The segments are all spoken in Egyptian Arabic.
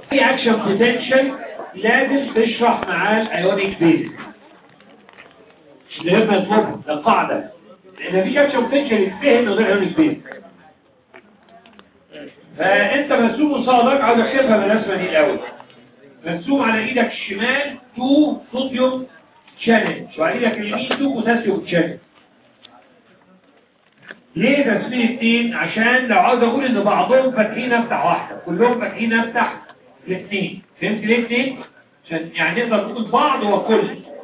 في اكشن بوتنشال لازم تشرح معاه الايونيك بيزك مش مهم المهم ده قاعده لان مفيش اكشن بوتنشال يتفهم من غير ايونيك بيزك فانت مرسوم قصادك عاوز اكتبها بالرسمه دي الاول مرسوم على ايدك الشمال 2 صوديوم شانل وعلى ايدك اليمين 2 بوتاسيوم شانل ليه تسميه اتنين عشان لو عاوز اقول ان بعضهم فاتحين افتح واحده كلهم فاتحين افتح الاثنين فهمت ليه اتنين عشان يعني نقدر نقول بعض وكل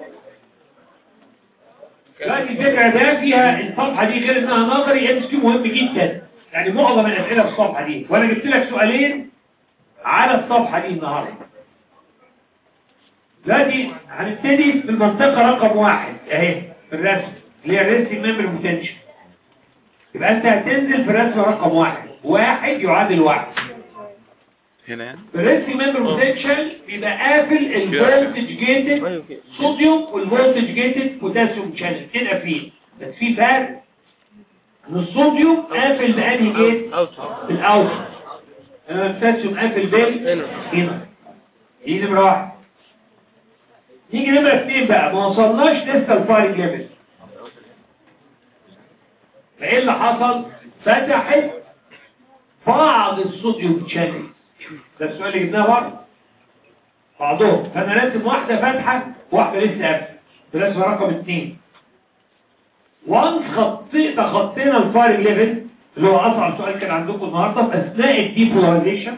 دلوقتي الفكره ده فيها الصفحه دي غير انها نظري ام كيو مهم جدا يعني معظم الاسئله في الصفحه دي وانا جبت لك سؤالين على الصفحه دي النهارده دلوقتي هنبتدي في المنطقه رقم واحد اهي في الرسم اللي هي الريسنج ميمبر بوتنشال يبقى انت هتنزل في الرسمه رقم واحد واحد يعادل واحد هنا يعني الريسنج ميمبر بوتنشال بيبقى قافل الفولتج جيتد صوديوم والفولتج جيتد بوتاسيوم شانل اتنين قافلين بس في فرق ان الصوديوم قافل بانهي جيت الاوت اما البوتاسيوم قافل بال هنا دي نمره واحد نيجي نمره اثنين بقى ما وصلناش لسه الفاير ليفل فايه اللي حصل فتحت بعض الصوديوم شانل ده السؤال اللي جبناه بره بعضهم فانا لازم واحده فاتحه واحده لسه قافله ده لازم رقم اثنين وانس خطيت خطينا الفاير ليفل اللي هو اصعب سؤال كان عندكم النهارده في اثناء الديبولاريزيشن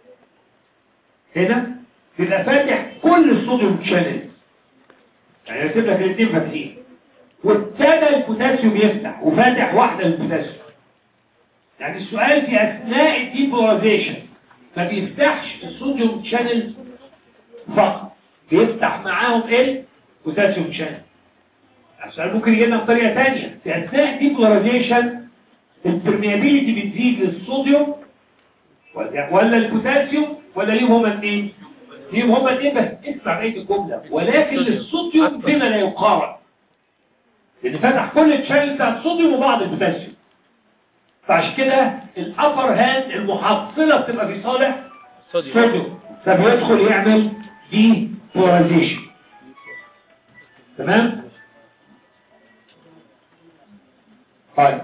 هنا بيبقى فاتح كل الصوديوم شانل يعني رسم لك الاثنين فاتحين وابتدى البوتاسيوم يفتح وفاتح واحده للبوتاسيوم يعني السؤال في اثناء الديبولاريزيشن ما بيفتحش الصوديوم شانل فقط بيفتح معاهم ايه بوتاسيوم شانل السؤال ممكن يجي لنا بطريقه ثانيه في اثناء الديبولاريزيشن البرميابيليتي بتزيد للصوديوم ولا ولا البوتاسيوم ولا ليهم هما اثنين ليهم هما اثنين بس اسمع بقيه الجمله ولكن للصوديوم بما لا يقارن لان فتح كل الشانل بتاع الصوديوم وبعض البوتاسيوم فعشان كده الابر هاند المحصله بتبقى في صالح صوديوم فبيدخل يعمل دي بولاريزيشن تمام طيب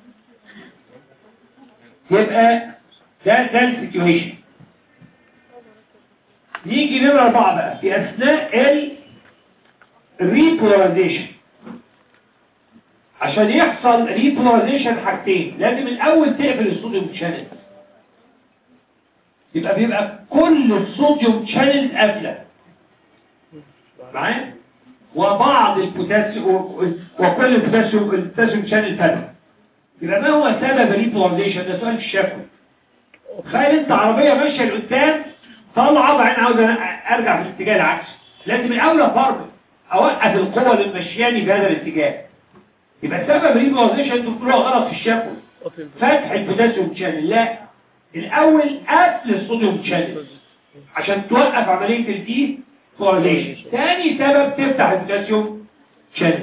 يبقى ده ده السيتويشن نيجي نمرة أربعة بقى في أثناء ال ريبولاريزيشن عشان يحصل ريبولاريزيشن حاجتين لازم الأول تقفل الصوديوم شانل يبقى بيبقى كل الصوديوم شانل قافلة معايا وبعض البوتاسيوم وكل البوتاسيوم البوتاسيوم شانل فاتح يبقى ما هو سبب الريبولاريزيشن ده سؤال في الشفوي تخيل انت عربية ماشية لقدام طالعة بعدين عاوز ارجع في الاتجاه العكسي لازم الاولى فرض اوقف القوة اللي ماشياني في هذا الاتجاه يبقى سبب ريبولاريزيشن انتوا بتقولوها غلط في الشفوي فتح البوتاسيوم شانل لا الاول قفل الصوديوم شانل عشان توقف عملية الدي بولاريزيشن تاني سبب تفتح البوتاسيوم شانل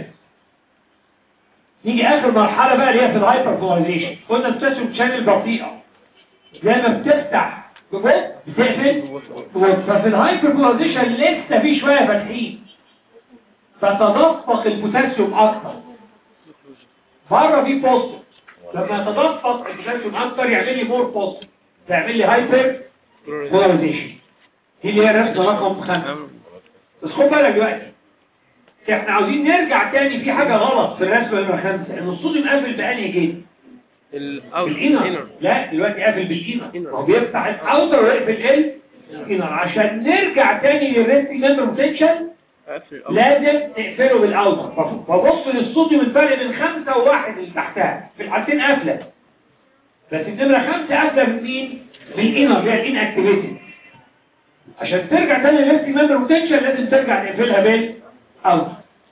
نيجي اخر مرحلة بقى اللي هي في الهايبر بولاريزيشن قلنا البوتاسيوم شانل بطيئة لما بتفتح بجد بتقفل ففي الهايبر بولاريزيشن لسه في شوية فاتحين فتدفق البوتاسيوم اكتر بره في بوزيتيف لما يتدفق البوتاسيوم اكتر يعمل لي مور بوزيتيف تعمل لي هايبر بولاريزيشن دي اللي هي الرسمه رقم خمسة بس خد بالك دلوقتي احنا عاوزين نرجع تاني في حاجة غلط في الرسمه رقم خمسة ان الصوديوم قافل بأنهي جيت بالإنر لا دلوقتي قافل بالإنر هو بيفتح الأوتر ويقفل الإنر عشان نرجع تاني للريسك ميمبر بوتنشال لازم تقفله بالأوتر فبص للصوديوم الفرق بين خمسة وواحد اللي تحتها في الحالتين قافلة بس النمرة خمسة قافلة بمين؟ بالإنر اللي هي الإن أكتيفيتد عشان ترجع تاني للريسك ميمبر بوتنشال لازم ترجع تقفلها بالأوتر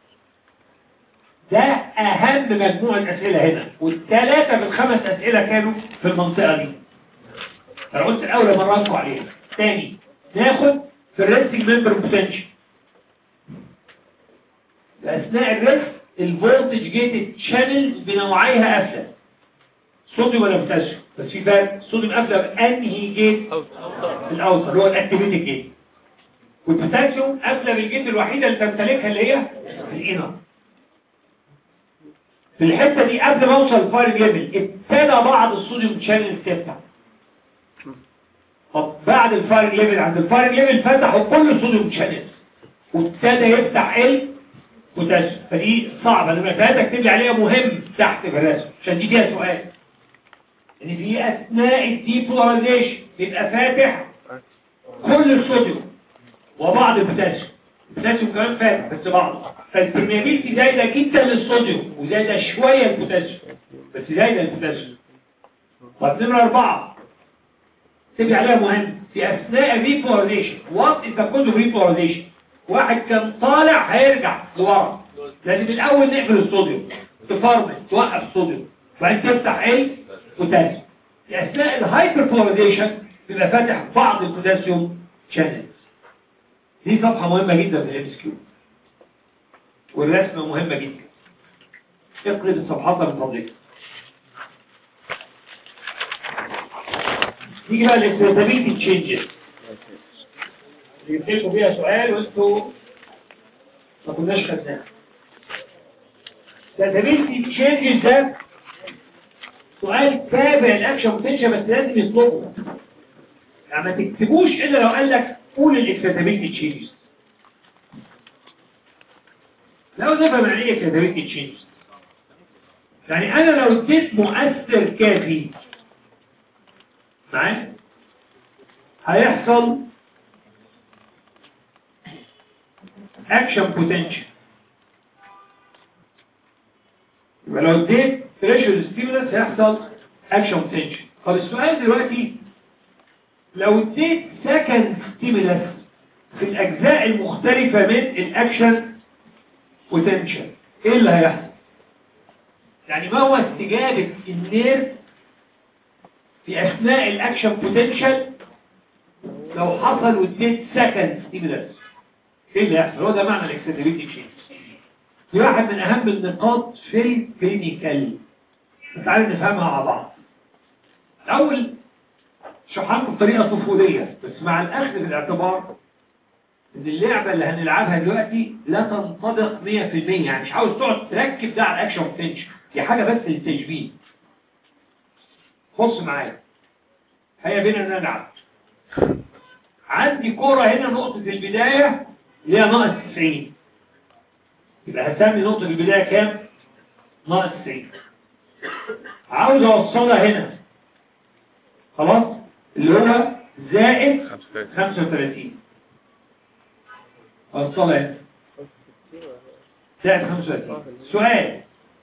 ده أهم مجموعة أسئلة هنا والثلاثة من خمس أسئلة كانوا في المنطقة دي أنا قلت الأول مراتكم عليها تاني ناخد في الريسنج ممبر بوتنشال أثناء الريسك الفولتج جيتد شانلز بنوعيها قافلة صوديوم ولا بوتاسيوم بس في فرق الصوديوم قافله بانهي جيت الاوتر اللي هو الاكتيفيتي جيت والبوتاسيوم قافله بالجيت الوحيده اللي تمتلكها اللي هي الانر في الحته دي قبل ما اوصل الفاير ليفل ابتدى بعض الصوديوم شانل تفتح طب بعد الفاير ليفل عند الفاير ليفل فتحوا كل الصوديوم شانل وابتدى يفتح ال بوتاسيوم فدي صعبه لما ثلاثه اكتب لي عليها مهم تحت في الرسم عشان دي فيها سؤال ان في اثناء الديبولاريزيشن يبقى فاتح كل الصوديوم وبعض البوتاسيوم البوتاسيوم كمان فاتح بس بعضه فالبرميابيلتي زايده جدا للصوديوم وزايده شويه البوتاسيوم بس زايده البوتاسيوم طب نمره اربعه تبقى عليها مهم في اثناء الريبولاريزيشن وات از ذا كود اوف ريبولاريزيشن واحد كان طالع هيرجع لورا لازم الاول نقفل الصوديوم تفرمل توقف الصوديوم وبعدين تفتح ال بوتاسيوم في اثناء الهايبر بولاريزيشن بيبقى فاتح بعض البوتاسيوم شانلز دي صفحه مهمه جدا في الام اس كيو والرسمه مهمه جدا اقلب الصفحات من فضلك نيجي بقى للكريتابيلتي تشينجز جبت لكم فيها سؤال وانتوا ما كناش خدناه كريتابيلتي تشينجز ده سؤال تابع الاكشن بوتنشال بس لازم يطلبه يعني ما تكتبوش الا لو قال لك قول الاكسيتابيلتي تشينجز لو نفهم يعني ايه اكسيتابيلتي تشينجز يعني انا لو اديت مؤثر كافي معايا هيحصل اكشن بوتنشال يبقى لو اديت ريشيو ستيمولس هيحصل اكشن بوتنشال طب السؤال دلوقتي لو اديت سكند ستيمولس في الاجزاء المختلفه من الاكشن بوتنشال ايه اللي هيحصل يعني ما هو استجابه النيرف في اثناء الاكشن بوتنشال لو حصل واديت سكند ستيمولس ايه اللي هيحصل هو ده معنى الاكسيتابيلتي تشينج دي واحد من اهم النقاط في الكلينيكال تعالوا نفهمها مع بعض الاول شرحها لكم بطريقه طفوليه بس مع الاخذ في الاعتبار ان اللعبه اللي هنلعبها دلوقتي لا تنطبق 100% يعني مش عاوز تقعد تركب ده على الاكشن بوتنشال دي حاجه بس للتشبيه بص معايا هيا بينا نلعب عندي كوره هنا نقطه البدايه اللي هي ناقص 90 يبقى هسمي نقطة البداية كام؟ ناقص 90 عاوز اوصلها هنا خلاص اللي هو زائد 35 اوصلها هنا زائد 35 سؤال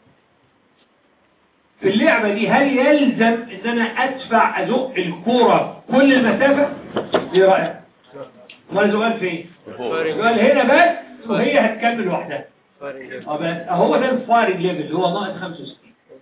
في اللعبة دي هل يلزم ان انا ادفع ازق الكورة كل المسافة؟ ايه رأيك؟ امال السؤال فين؟ السؤال هنا بس وهي هتكمل لوحدها اه بس اهو ده الفايرنج ليفل اللي هو ناقص 65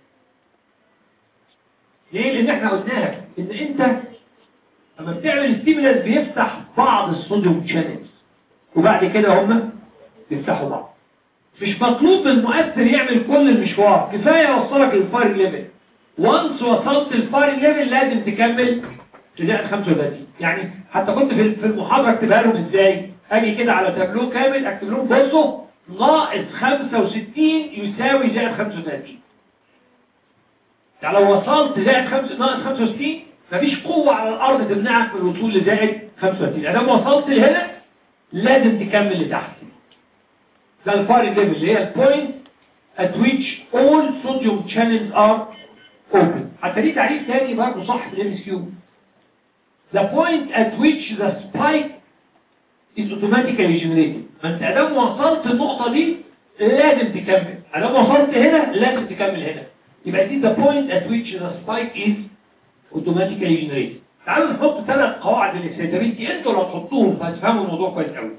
ليه لان احنا قلناها ان انت لما بتعمل ستيمولس بيفتح بعض الصوديوم شانلز وبعد كده هم بيفتحوا بعض مش مطلوب من المؤثر يعمل كل المشوار كفايه يوصلك للفايرنج ليفل وانس وصلت الفايرنج ليفل لازم تكمل لزائد 35 يعني حتى كنت في في المحاضره اكتبها لهم ازاي اجي كده على تابلو كامل اكتب لهم بصوا ناقص 65 يساوي زائد 35 يعني لو وصلت زائد خمس... ناقص 65 مفيش قوة على الأرض تمنعك من الوصول لزائد 35 يعني لو وصلت لهنا لازم تكمل لتحت ده الفارق ليفل اللي هي البوينت at which all sodium channels are open حتى دي تعريف تاني برضه صح في الام اس كيو the point at which the spike is automatically generated ما انت ادام وصلت النقطة دي لازم تكمل ادام وصلت هنا لازم تكمل هنا يبقى دي the point at which the spike is automatically generated تعالوا نحط ثلاث قواعد الاكسيتابيلتي انتوا لو تحطوهم هتفهموا الموضوع كويس قوي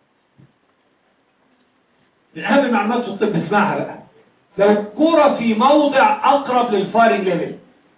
من اهم المعلومات في الطب اسمعها بقى لو الكرة في موضع اقرب للفايرنج ليفل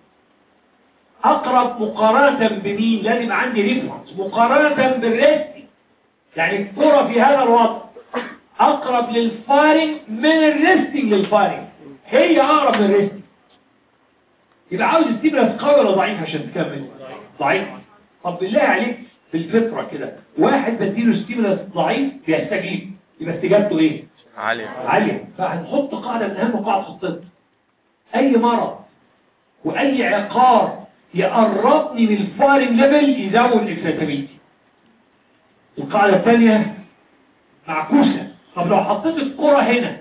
اقرب مقارنة بمين لازم يبقى عندي ريفرنس مقارنة بالريستي يعني الكرة في هذا الوضع اقرب للفايرنج من الريستنج للفايرنج هي اقرب من الريستنج يبقى عاوز ستيمولس قوي ولا ضعيف عشان تكمل ضعيف طب بالله عليك بالفطره كده واحد بديله ستيمولس ضعيف بيستجيب يبقى استجابته ايه عالية عاليه فهنحط قاعده من اهم قواعد الطب اي مرض واي عقار يقربني من الفايرنج ليفل يزود الاكسيتابيلتي القاعده الثانيه معكوسه طب لو حطيت الكره هنا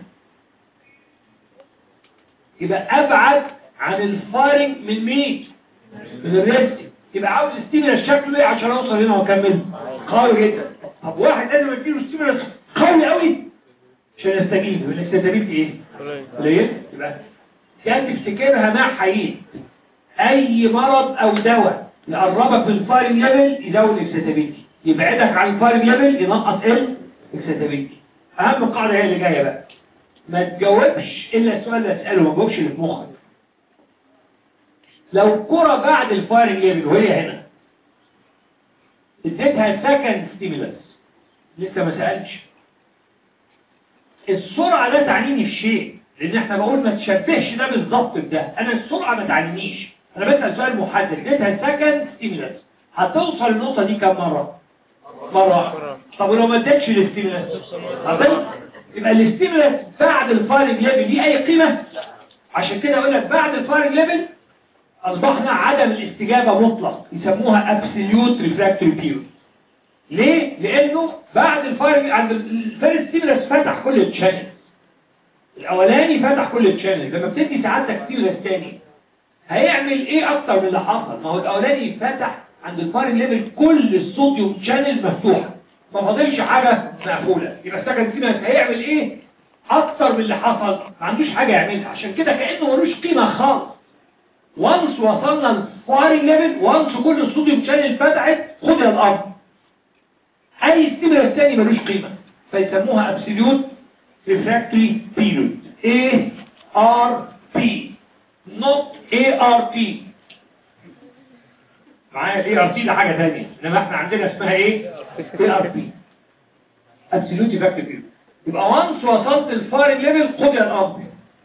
يبقى ابعد عن الفايرنج من مين من الريست يبقى عاوز ستيمولس شكله ايه عشان اوصل هنا واكمل قوي جدا طب واحد لازم اديله ستيمولس قوي قوي عشان يستجيب يبقى الاستجابه ايه قليل يبقى كان تفتكرها مع حقيقي اي مرض او دواء يقربك من الفايرنج ليفل يزود الاكسيتابيلتي يبعدك عن الفايرنج ليفل ينقص الاكسيتابيلتي اهم قاعده هي اللي جايه بقى ما تجاوبش الا السؤال اللي اساله ما تجاوبش اللي في مخك لو كرة بعد الفايرنج ليفل وهي هنا اديتها سكند ستيمولس لسه ما سالتش السرعه لا تعنيني في شيء لان احنا بقول ما تشبهش ده بالظبط بده انا السرعه ما تعنينيش انا بسال سؤال محدد اديتها سكند ستيمولس هتوصل النقطه دي كم مره مره واحدة. طب ولو ما اديتش الاستيمولس هتوصل يبقى الاستيمولس بعد الفايرنج ليفل دي اي قيمه عشان كده اقول لك بعد الفايرنج ليفل اصبحنا عدم الاستجابه مطلق يسموها absolute refractory period ليه لانه بعد الفايرنج عند الفيرست ستيمولس فتح كل الشانل الاولاني فتح كل الشانل لما بتدي سعادتك ستيمولس تاني هيعمل ايه اكتر من اللي حصل ما هو الاولاني فتح عند الفايرنج ليفل كل الصوديوم شانل مفتوحه ما فاضلش حاجه مقفوله يبقى السكند ستيمولس هيعمل ايه اكتر من اللي حصل ما عندوش حاجه يعملها عشان كده كانه ملوش قيمه خالص وانس وصلنا للفايرنج ليفل وانس كل الصوديوم شانل فتحت خد يا الارض اي ستيمولس تاني ملوش قيمه فيسموها absolute refractory period A R P not A R T معايا ال A R T ده حاجه ثانيه انما احنا عندنا اسمها ايه A R P absolute refractory period يبقى وانس وصلت الفايرنج ليفل خد يا الارض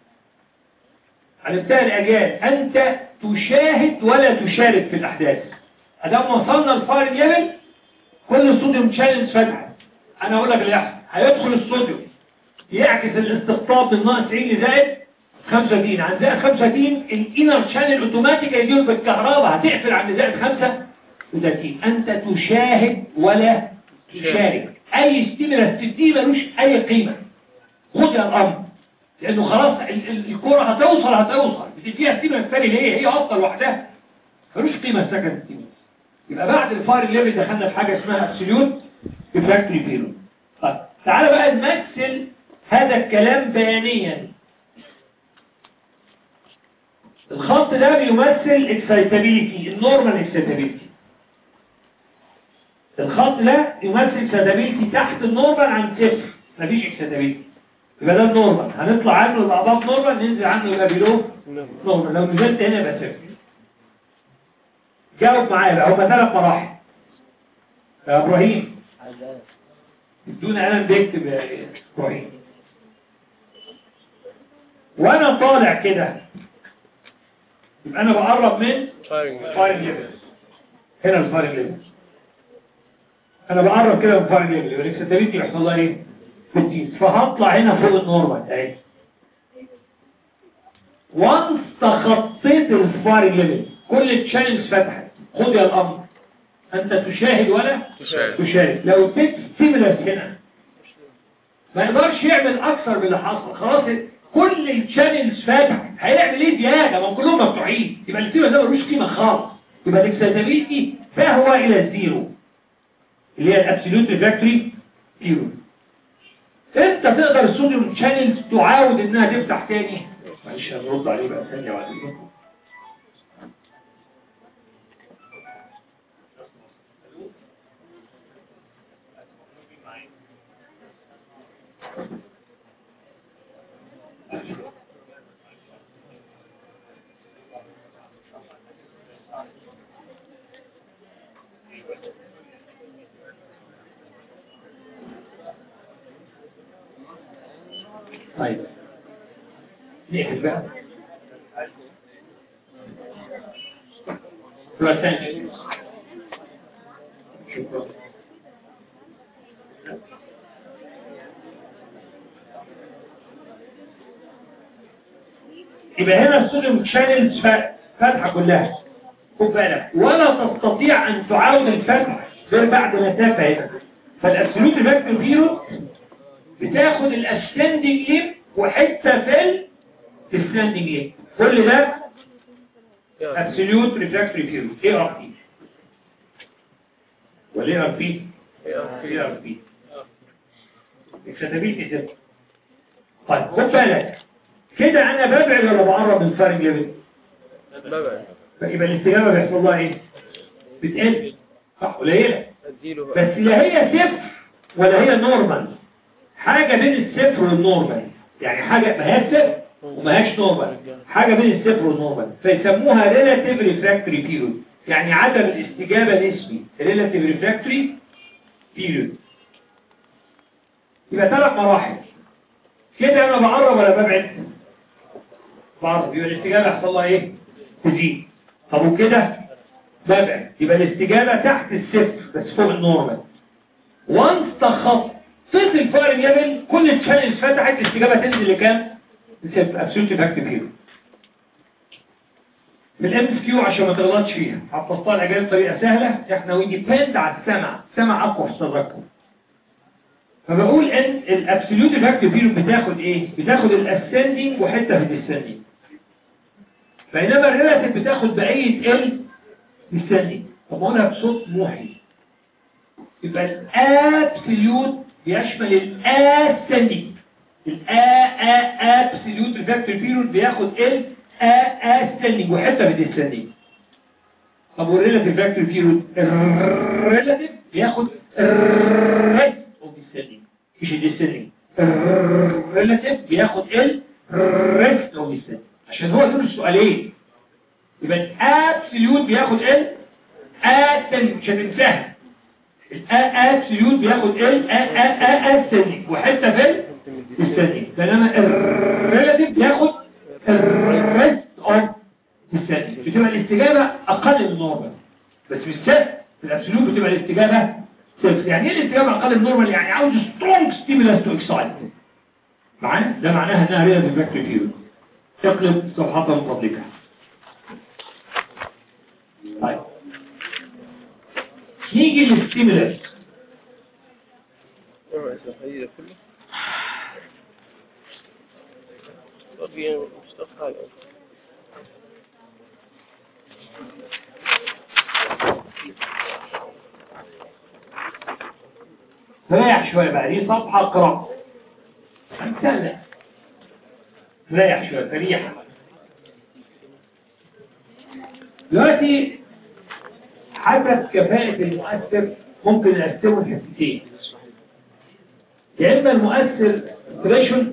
هنبتدي الاجيال انت تشاهد ولا تشارك في الاحداث ادام وصلنا الفايرنج ليفل كل الصوديوم شانلز فتحت انا اقول لك اللي يحصل هيدخل الصوديوم يعكس الاستقطاب من ناقص 20 لزائد 35 عند زائد 35 الانر شانل اوتوماتيك هيجيله بالكهرباء هتقفل عند زائد 35 انت تشاهد ولا تشارك اي ستيمولس تديه ملوش اي قيمه خد يا الامر لانه خلاص ال- ال- الكره هتوصل هتوصل بتديها ستيمولس ثاني ليه هي اصلا لوحدها ملوش قيمه السكند ستيمولس يبقى بعد الفاير ليفل دخلنا في حاجه اسمها ابسوليوت ريفراكتوري بيريود طيب تعالى بقى نمثل هذا الكلام بيانيا الخط ده بيمثل اكسايتابيليتي النورمال اكسايتابيليتي الخط ده يمثل اكسايتابيليتي تحت النورمال عن صفر مفيش اكسايتابيليتي يبقى ده النورمال هنطلع عنه يبقى اباف نورمال ننزل عنه يبقى بيلو نورمال لو نزلت هنا يبقى صفر جاوب معايا بقى هما ثلاث مراحل يا ابراهيم بدون قلم بيكتب يا ابراهيم وانا طالع كده يبقى انا بقرب من فايرنج ليفل هنا الفايرنج ليفل انا بقرب كده من فايرنج ليفل يبقى الاكسدابيتي يحصل لها ايه بتزيد فهطلع هنا فوق النورمال اهي وانس تخطيت الفايرنج ليفل كل التشانلز فتحت خد يا الامر انت تشاهد ولا تشاهد. تشاهد لو اديت ستيمولس هنا ما يقدرش يعمل اكثر من اللي حصل خلاص كل الشانلز فاتح هيعمل ايه زياده ما هم كلهم مفتوحين يبقى الستيمولس ده ملوش قيمه خالص يبقى الاكسيتابيلتي فهو الى الزيرو اللي هي الابسوليوت ريفراكتوري زيرو انت تقدر الصوديوم شانلز تعاود انها تفتح تاني معلش هنرد عليه بقى ثانيه بعد اذنكم طيب نقفل بقى بلاسنجي شكرا يبقى هنا الصوديوم شانلز فاتحه كلها خد بالك ولا تستطيع ان تعاود الفتح غير بعد مسافه هنا فالابسولوت فاكتور زيرو بتاخد الاسندنج ليم وحته في السلاندنج ليم كل ده ابسولوت ريفراكتوري بيريود اي ار بي ولا اي ار بي اي ار بي اكسدابيلتي ده طيب خد بالك كده انا ببعد ولا بقرب من الفارنج ليفل ببعد يبقى الاستجابه بيحصل لها ايه بتقل صح قليله اديله بقى بس لا هي صفر ولا هي نورمال حاجه بين الصفر والنورمال يعني حاجه ما هي صفر وما هيش نورمال حاجه بين الصفر والنورمال فيسموها ريلاتيف ريفراكتوري بيريود يعني عدم الاستجابه نسبي ريلاتيف ريفراكتوري بيريود يبقى ثلاث مراحل كده انا بقرب ولا ببعد بقرب يبقى الاستجابه يحصل لها ايه تزيد طب وكده ببعد يبقى الاستجابه تحت الصفر بس فوق النورمال وانس تخطيت الفايرنج ليفل كل التشانلز فتحت الاستجابه تنزل لكام ابسولوت فاكت كيلو بالام اس كيو عشان ما تغلطش فيها حفظتها الاجابه بطريقه سهله احنا وي ديبند على السمع السمع اقوى في التذكر فبقول ان الابسولوت فاكت كيلو بتاخد ايه بتاخد الاسندنج وحته في الديسندنج بينما الريلاتيف بتاخد بقيه ال ديسندنج طب ما اقولها بصوت موحي يبقى الابسولوت بيشمل الاسندنج الابسولوت ريفراكتوري بيريود بياخد ال اسندنج وحته في الديسندنج طب والريلاتيف ريفراكتوري بيريود الريلاتيف بياخد الريست اوف ديسندنج مش الديسندنج الريلاتيف بياخد ال ريست اوف ديسندنج عشان هو دول السؤالين يبقى الابسولوت بياخد ال اسندنج مش هتنساها الابسولوت بياخد ال اسندنج وحته في السندنج بينما الريلاتيف بياخد الريست اوف السندنج بتبقى الاستجابه اقل من النورمال بس في السد في الابسولوت بتبقى الاستجابه صفر يعني ايه الاستجابه اقل من النورمال يعني عاوز سترونج ستيمولاس تو اكسايت معانا ده معناها انها ريلاتيف فاكتور بيريود اقلب صفحتها من فضلك طيب نيجي للستيمولاس اوعى صحيح كله طب يعني مش طب حاجة ريح شوية بقى دي صفحة اقرأ هنسلع ريح شوية فريحة دلوقتي حسب كفاءة المؤثر ممكن نقسمه لحتتين يا إما المؤثر ثريشولد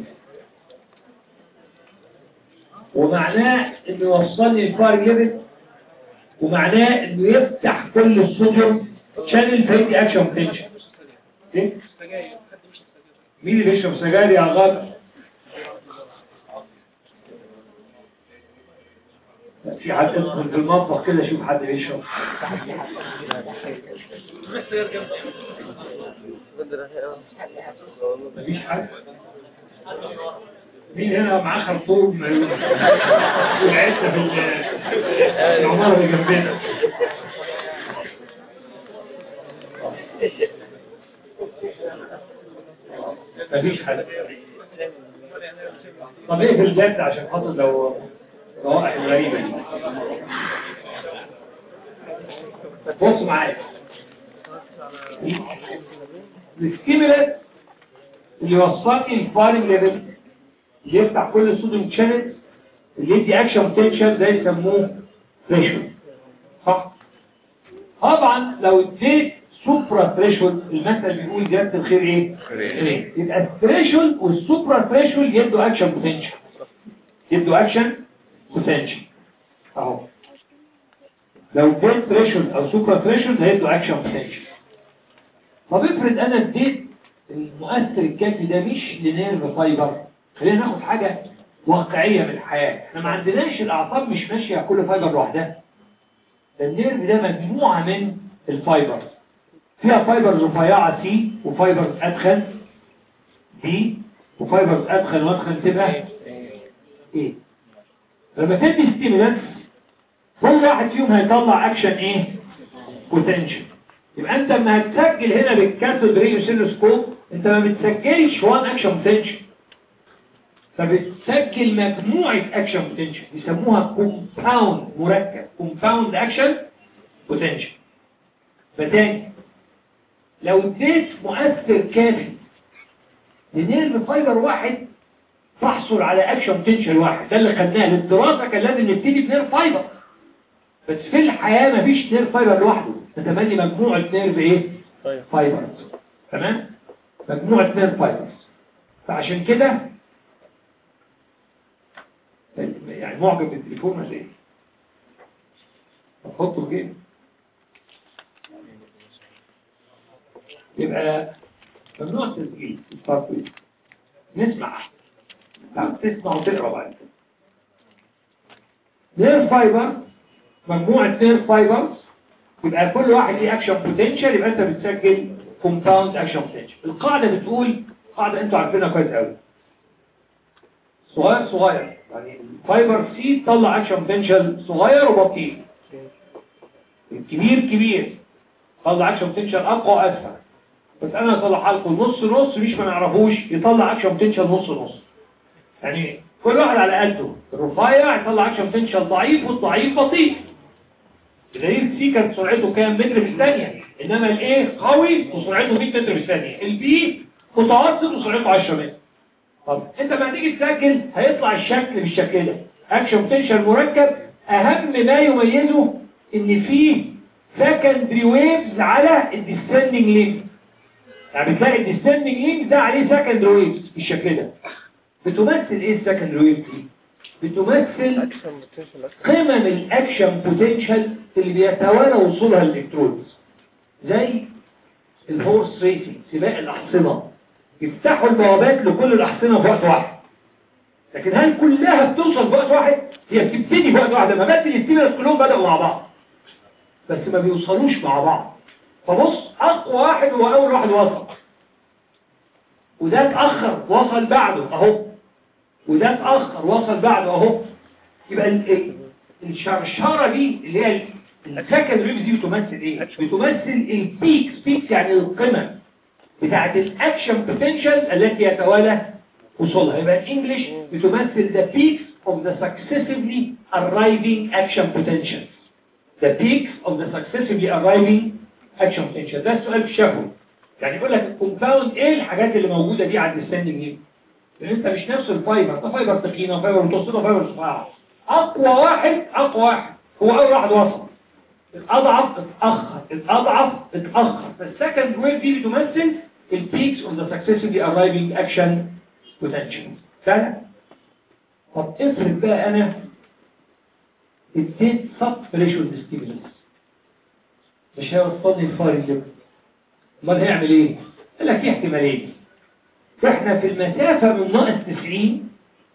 ومعناه انه يوصلني الفار ليفل ومعناه انه يفتح كل الصوديوم شانل فيدي اكشن بوتنشال إيه؟ مين اللي بيشرب سجاير يا غادر في حد يدخل في المطبخ كده يشوف حد بيشرب بدر الحين مفيش حد مين هنا معاه خرطوم والعزة في ال- في العمارة اللي جنبنا مفيش حد طب ايه في الجد عشان خاطر لو روائح الغريبة دي بص معايا الستيمولات اللي يوصلني الفارنج ليفل اللي يفتح كل الصوديوم شانل اللي يدي اكشن بوتنشال ده يسموه ثريشولد صح طبعا لو اديت سوبرا ثريشولد المثل بيقول زياده الخير ايه خير. يبقى الثريشولد والسوبرا ثريشولد يدوا اكشن بوتنشال يدوا اكشن بوتنشال اهو لو اديت ثريشولد او سوبرا ثريشولد هيدوا اكشن بوتنشال طب افرض انا اديت المؤثر الكافي ده مش لنيرف فايبر خلينا ناخد حاجة واقعية من الحياة احنا ما عندناش الاعصاب مش ماشية كل فايبر لوحدها ده النيرف ده مجموعة من الفايبرز فيها فايبرز رفيعة سي وفايبرز أدخن دي وفايبرز أدخن وأدخن تبقى ايه لما تدي ستيمولانس كل واحد فيهم هيطلع اكشن ايه بوتنشال يبقى انت لما هتسجل هنا بالكاثود ري سيلوسكوب انت ما بتسجلش وان اكشن بوتنشال فبتسجل مجموعة اكشن بوتنشال يسموها كومباوند مركب كومباوند اكشن بوتنشال فتاني لو اديت مؤثر كافي لنيرف فايبر واحد تحصل على اكشن بوتنشال واحد ده اللي خدناه للدراسة كان لازم نبتدي بنيرف فايبر بس في الحياة مفيش نيرف فايبر لوحده نتمني مجموعة نيرف ايه طيب فايبرز تمام مجموعة نيرف فايبرز فعشان كده يعني معجب بالتليفون ولا ايه هتحطه في جيب يبقى ممنوع التسجيل التصوير نسمع لا تسمع وتقرا بعد كده نير فايبر مجموعة نير فايبرز يبقى كل واحد ليه اكشن بوتنشال يبقى انت بتسجل كومباوند اكشن بوتنشال القاعدة بتقول قاعدة انتوا عارفينها كويس قوي صغير صغير يعني الفايبر سي تطلع اكشن بوتنشال صغير وبطيء الكبير كبير طلع اكشن بوتنشال اقوى واسفل بس انا اطلع لكم نص نص مش ما نعرفوش يطلع اكشن بوتنشال نص نص يعني كل واحد على قده الرفيع يطلع اكشن بوتنشال ضعيف والضعيف بطيء بدليل سي كانت سرعته كام متر في الثانية انما الايه قوي وسرعته 100 متر في الثانية البي متوسط وسرعته 10 متر طب انت لما تيجي تسجل هيطلع الشكل بالشكل ده اكشن بوتنشال مركب اهم ما يميزه ان فيه سكندري ويفز على الديسندنج لينك يعني بتلاقي الديسندنج لينك ده عليه سكندري ويفز بالشكل ده بتمثل ايه السكندري ويفز دي بتمثل اكشن بوتنشال اكشن قمم الاكشن بوتنشال اللي بيتوالى وصولها الالكترونز زي الهورس ريسنج سباق الاحصنه يفتحوا البوابات لكل الاحصنه في وقت واحد لكن هل كلها بتوصل في وقت واحد هي بتبتدي في وقت واحد لما بدل الستيمولس كلهم بدأوا مع بعض بس ما بيوصلوش مع بعض فبص اقوى واحد هو اول واحد وصل وده اتاخر وصل بعده اهو وده اتاخر وصل بعده اهو يبقى ال- ال- الشرشره دي اللي هي السكند ويفز دي بتمثل ايه بتمثل البيكس بيكس يعني القمم بتاعت الاكشن بوتنشال التي يتوالى وصولها يبقى الانجليش بتمثل the peaks of the successively arriving action potentials the peaks of the successively arriving action potential ده السؤال في الشفوي يعني يقول لك الكومباوند ايه الحاجات اللي موجوده دي عند الستاندنج ليه لان انت مش نفس الفايبر ده فايبر تخينه وفايبر متوسطه وفايبر رفيعه اقوى واحد اقوى واحد هو اول واحد وصل الاضعف اتاخر الاضعف اتاخر فالسكند ويف دي بتمثل البيكس اوف ذا successively arriving action potential فعلا طب افرض بقى انا اديت سب بريشور ستيمولس مش هيوصلني الفار الليفل امال هيعمل ايه قال لك في احتمالين احنا في المسافة من ناقص 90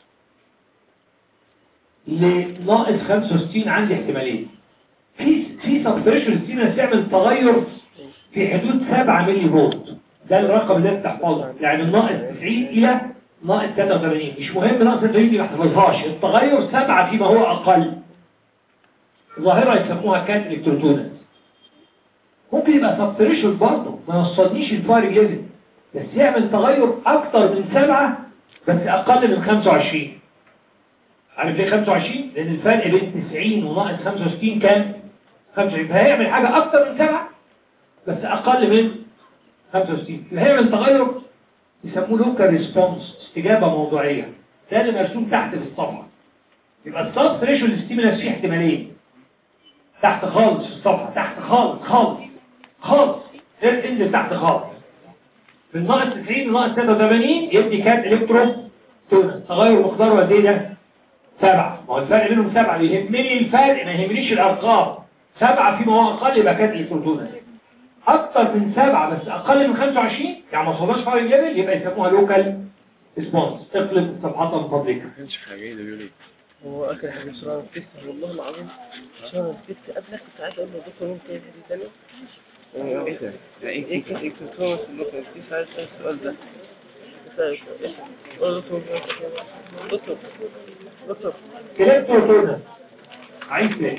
لناقص 65 عندي احتمالين في في سبريشن ستيمولس يعمل تغير في حدود 7 ملي فولت ده الرقم اللي انت تحفظه يعني من ناقص 90 الى ناقص 83 مش مهم ناقص 90 دي ما تحفظهاش التغير 7 فيما هو اقل ظاهرة يسموها كات الكتروتونس ممكن يبقى سبتريشن برضه ما يوصلنيش الفاير ليفل بس يعمل تغير اكتر من سبعة بس اقل من 25 عارف ليه 25 لان الفرق بين 90 وناقص 65 كام 25 فهيعمل حاجة اكتر من سبعة بس اقل من 65 هيعمل تغير يسموه لوكال ريسبونس استجابة موضوعية ده اللي مرسوم تحت في الصفحة يبقى السب ريشيو ستيمولاس فيه احتمالين تحت خالص في الصفحة تحت خالص خالص خالص انزل تحت خالص من ناقص 90 لناقص 83 يدي كات الكترو تونس تغير مقداره قد ايه ده؟ سبعة ما هو الفرق بينهم سبعة يهمني الفرق ما يهمنيش الارقام سبعة فيما هو اقل يبقى كات الكترو اكتر من سبعة بس اقل من 25 يعني ما وصلناش فاير ليفل يبقى يسموها لوكال ريسبونس اقلب صفحتها من فضلك ما كانش حاجة ده بيقول ايه هو اخر حاجه بسرعه نفست والله العظيم بسرعه نفست قبلك كنت عايز اقول له دكتور مين تاني حاجه ثانيه ايه ده؟ ايه ايه كده ايه كده توماس اللي كان في عايز اسال السؤال ده اسال ايش قول له دكتور دكتور دكتور الكتروتونس عايز ايه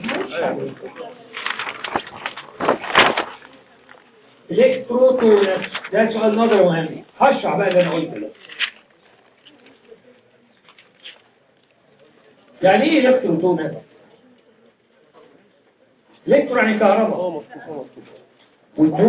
الكتروتونس ده سؤال نظري مهم هشرح بقى اللي انا قلته ده يعني ايه الكتروتونس الكترو يعني كهرباء هو مكتوب هو مكتوب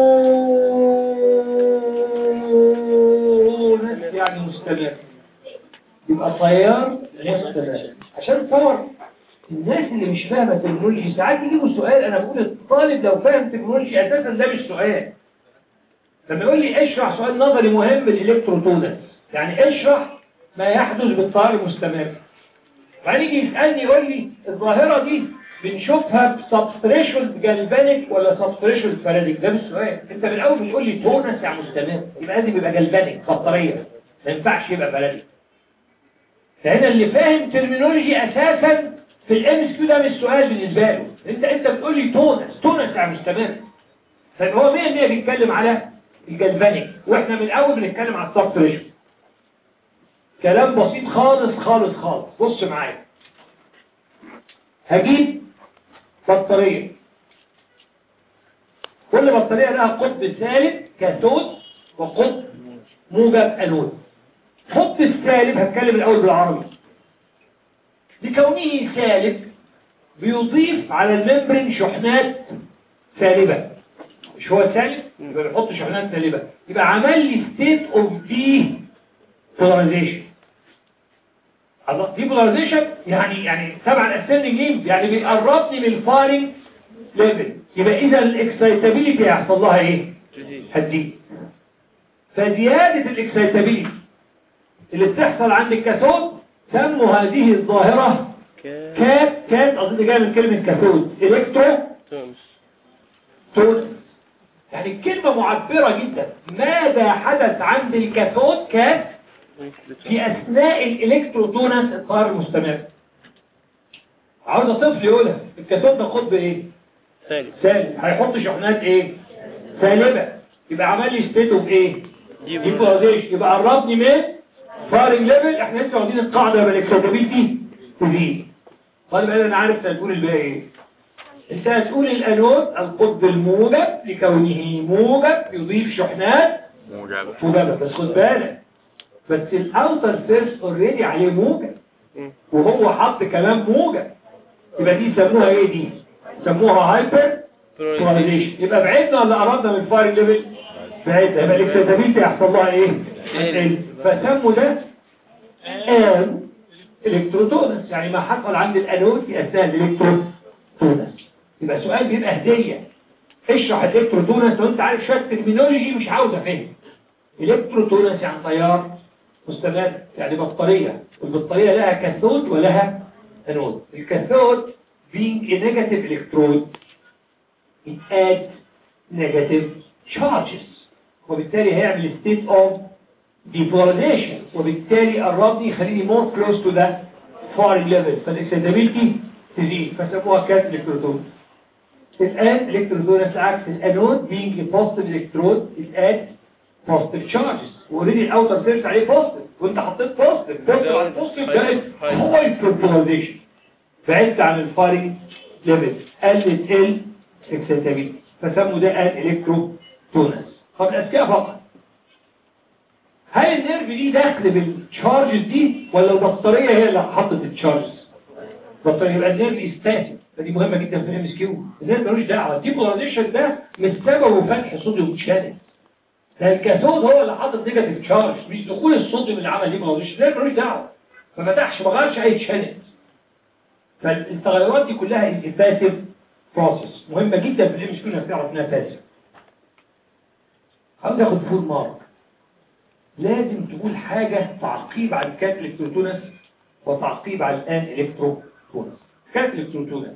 وتونس يعني مستمر يبقى طيار مستمر عشان تصور الناس اللي مش فاهمه تكنولوجي ساعات يجيبوا سؤال انا بقول الطالب لو فاهم تكنولوجي اساسا ده مش سؤال لما يقول لي اشرح سؤال نظري مهم الالكتروتونس يعني اشرح ما يحدث بالطيار المستمر بعدين يجي يسالني يقول لي الظاهره دي بنشوفها بسبستريشن جلبانيك ولا سبستريشن فاراديك ده مش سؤال انت من الاول بتقول لي تونس يعني مستمر يبقى لازم يبقى جلبانيك بطاريه ما ينفعش يبقى فاراديك فهنا اللي فاهم ترمينولوجي اساسا في الام اس كيو ده مش سؤال بالنسبه له انت انت بتقول لي تونس تونس يعني مستمر فهو 100% بيتكلم على الجلبانيك واحنا من الاول بنتكلم على السبستريشن كلام بسيط خالص خالص خالص بص معايا هجيب بطارية كل بطارية لها قطب سالب كاثود وقطب موجب انود قطب السالب هتكلم الاول بالعربي لكونه سالب بيضيف على الممبرين شحنات سالبة مش هو سالب يبقى بيحط شحنات سالبة يبقى عمل لي ستيت اوف دي بولاريزيشن الله دي بولاريزيشن يعني يعني تبع الاسندنج ليمب يعني بيقربني من الفارنج ليفل يبقى اذا الاكسايتابيليتي هيحصل لها ايه جديد هتزيد فزيادة الاكسايتابيليتي اللي بتحصل عند الكاثود سموا هذه الظاهرة كان كات كات اظن جايه من كلمة كاثود الكترو تومس تونس يعني الكلمة معبرة جدا ماذا حدث عند الكاثود كات في أثناء الإلكتروتونس التيار المستمر عاوز طفل يقولها الكاثود ده قطب إيه؟ ثالث سالب هيحط شحنات إيه؟ سالبة يبقى عمل لي ستيت اوف إيه؟ ديبولاريزيشن يبقى قربني من فارنج ليفل احنا لسه واخدين القاعدة بالاكسيتابيلتي تزيد طالب قال انا عارف هتقول الباقي ايه انت هتقول الانود القطب الموجب لكونه موجب يضيف شحنات موجبة موجبة بس خد بالك بس الاوتر سيرس اوريدي عليه موجب مم. وهو حط كلام موجب يبقى دي يسموها ايه دي يسموها هايبر بولاريزيشن يبقى بعدنا ولا قربنا من الفاير ليفل بعدنا يبقى الاكسيتابيلتي هيحصل لها ايه هتقل. فسموا ده ان الكتروتونس يعني ما حصل عند الانود في اثناء الالكتروتونس يبقى سؤال بيبقى هديه اشرح الالكتروتونس لو انت عارف شويه ترمينولوجي مش عاوز افهم الكتروتونس يعني تيار مستمر يعني بطاريه والبطاريه لها كاثود ولها انود الكاثود being a negative electrode it adds negative charges وبالتالي هيعمل state of depolarization وبالتالي قربني يخليني more close to the foreign level فالاكسيتابيلتي تزيد فسموها كات الكترودون الآن الكترودون عكس الانود being a positive electrode it adds positive charges واوريدي الاوتر سيرش عليه positive وانت حطيت positive بص على البوزيتيف ده هايبربولاريزيشن بعدت عن الفارنج ليفل قلت ال اكسيتابيلتي فسموا ده قال الكتروتونس طب الاذكياء فقط هل النيرف دي داخل بالتشارجز دي ولا البطاريه هي اللي حطت التشارجز البطاريه يبقى النيرف يستاتيك فدي مهمه جدا في الام اس كيو النيرف ملوش دعوه الديبولاريزيشن ده مش سببه فتح صوديوم شانل ده الكاثود هو اللي حاطط نيجاتيف تشارج مش دخول الصوديوم اللي عمل ديبولاريزيشن النيرف ملوش دعوه فما فتحش ما غيرش اي شانل فالتغيرات دي كلها باسيف بروسيس مهمه جدا في الام اس كيو انك تعرف انها باسيف عاوز اخد فول مارك لازم تقول حاجة تعقيب على الكات الكتروتونس وتعقيب على الآن الكتروتونس كات الكتروتونس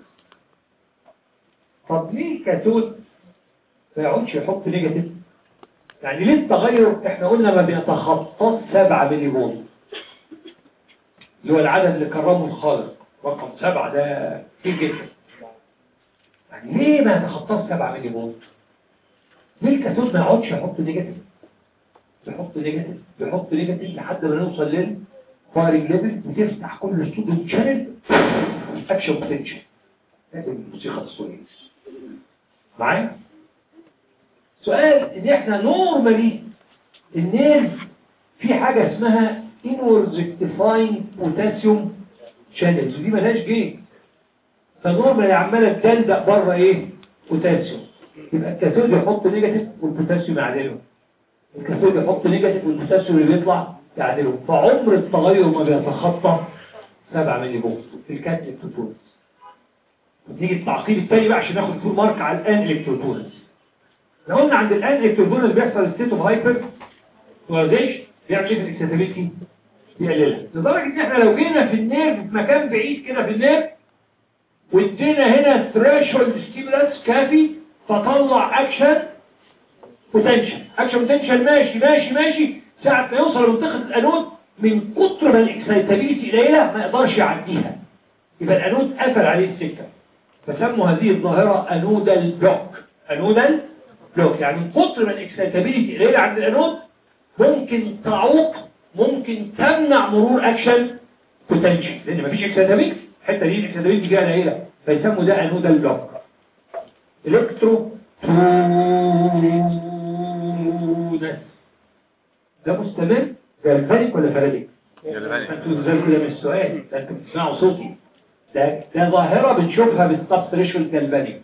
طب ليه الكاثود ما يقعدش يحط نيجاتيف يعني ليه التغير احنا قلنا ما بيتخطاش 7 ملي فولت اللي هو العدد اللي كرمه الخالق رقم سبعة ده كتير جدا يعني ليه ما يتخطاش 7 ملي فولت ليه الكاثود ما يقعدش يحط نيجاتيف يحط نيجاتيف يحط نيجاتيف لحد ما نوصل لل فايرنج ليفل وتفتح كل الصوديوم شانل اكشن بوتنشال لازم الموسيقى الصوتيه معايا سؤال ان احنا نورمالي النيرف في حاجه اسمها inwards rectifying potassium channels ودي ملهاش جيم فنورمالي عماله تدلدق بره ايه بوتاسيوم يبقى الكاثود يحط نيجاتيف والبوتاسيوم يعدله الكاثود يحط نيجاتيف والبوتاسيوم اللي بيطلع يعدله فعمر التغير ما بيتخطى 7 ملي فولت في الكات الكترونز نيجي التعقيد الثاني بقى عشان ناخد فول مارك على الان الكترونز لو قلنا عند الان الكترونز بيحصل ستيت اوف هايبر بولاريزيشن بيعمل ايه في الاكسيتابيلتي بيقللها لدرجه ان احنا لو جينا في النيرف في مكان بعيد كده في النيرف وادينا هنا ثريشولد ستيمولانس كافي فطلع اكشن بوتنشال اكشن بوتنشال ماشي ماشي ماشي ساعة ما يوصل لمنطقة الانود من كتر ما الاكسايتابيلتي قليلة ما يقدرش يعديها يبقى الانود قفل عليه السكة فسموا هذه الظاهرة انودال بلوك انودال بلوك يعني من كتر ما الاكسايتابيلتي قليلة عند الانود ممكن تعوق ممكن تمنع مرور اكشن بوتنشال لان مفيش اكسايتابيلتي الحته دي الاكسايتابيلتي فيها قليله فيسموا ده انودال بلوك الكترو تونس ده مستمر جالفانيك ولا فاراديك انتوا ازاي كده من السؤال ده انتوا بتسمعوا صوتي ده ده ظاهره بنشوفها بالسب ثريشولد جالفانيك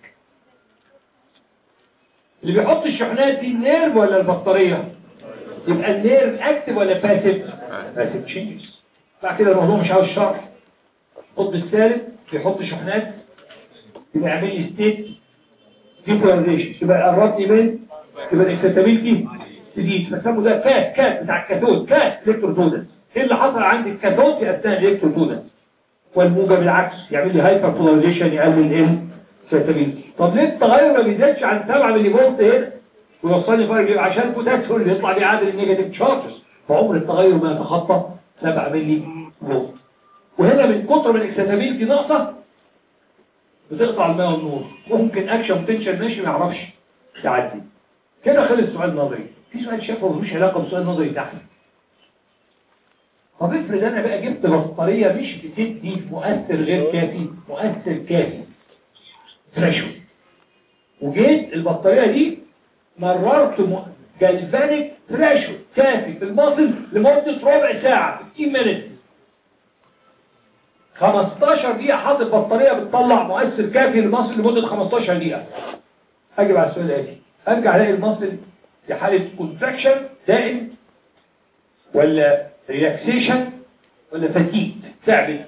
اللي بيحط الشحنات دي النيرف ولا البطاريه يبقى النيرف اكتف ولا باسيف باسيف تشينجز بعد كده الموضوع مش عاوز شرح القطب الثالث بيحط شحنات يبقى يعمل لي ستيت ديبولاريزيشن يبقى يقربني من يبقى الاكسيتابيلتي تزيد فسموا ده كات كات بتاع الكاثود كات الكترودودس ايه اللي حصل عند الكاثود في اثناء الالكترودودس والموجب بالعكس يعمل لي هايبر بولاريزيشن يقلل ايه الاكسيتابيلتي طب ليه التغير ما بيزيدش عن 7 ملي فولت هنا ويوصلني فرق عشان البوتاسيوم اللي يطلع بيعادل النيجاتيف تشارجز فعمر التغير ما يتخطى 7 ملي فولت وهنا من كتر من الاكسيتابيلتي ناقصه بتقطع الماء والنور ممكن اكشن بوتنشال ماشي ما يعرفش يعدي كده خلص سؤال نظري في سؤال شافه ملوش علاقه بسؤال نظري تحت طب افرض انا بقى جبت بطاريه مش بتدي مؤثر غير كافي مؤثر كافي ثريشولد وجيت البطاريه دي مررت م... جالفانيك ثريشولد كافي في المصل لمده ربع ساعه 15 مينت 15 دقيقة حاطط بطارية بتطلع مؤثر كافي للمصل لمدة 15 دقيقة أجب على السؤال الآتي أرجع ألاقي المصل في حالة كونتراكشن دائم ولا ريلاكسيشن ولا فتيك تعبت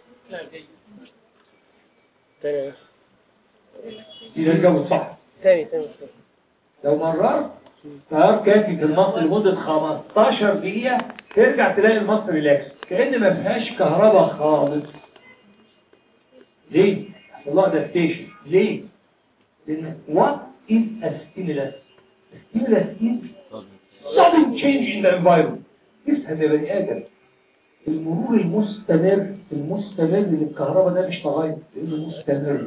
تاني بس دي ده الجو الصح تاني تاني لو مررت تيار كافي في المصل لمدة 15 دقيقة ترجع تلاقي المصل ريلاكس كأن ما فيهاش كهرباء خالص ليه؟ الله ده ستيشن ليه؟ لأن what is a stimulus? A stimulus is sudden change in the environment افهم يا بني آدم المرور المستمر المستمر للكهرباء ده مش تغير لأنه مستمر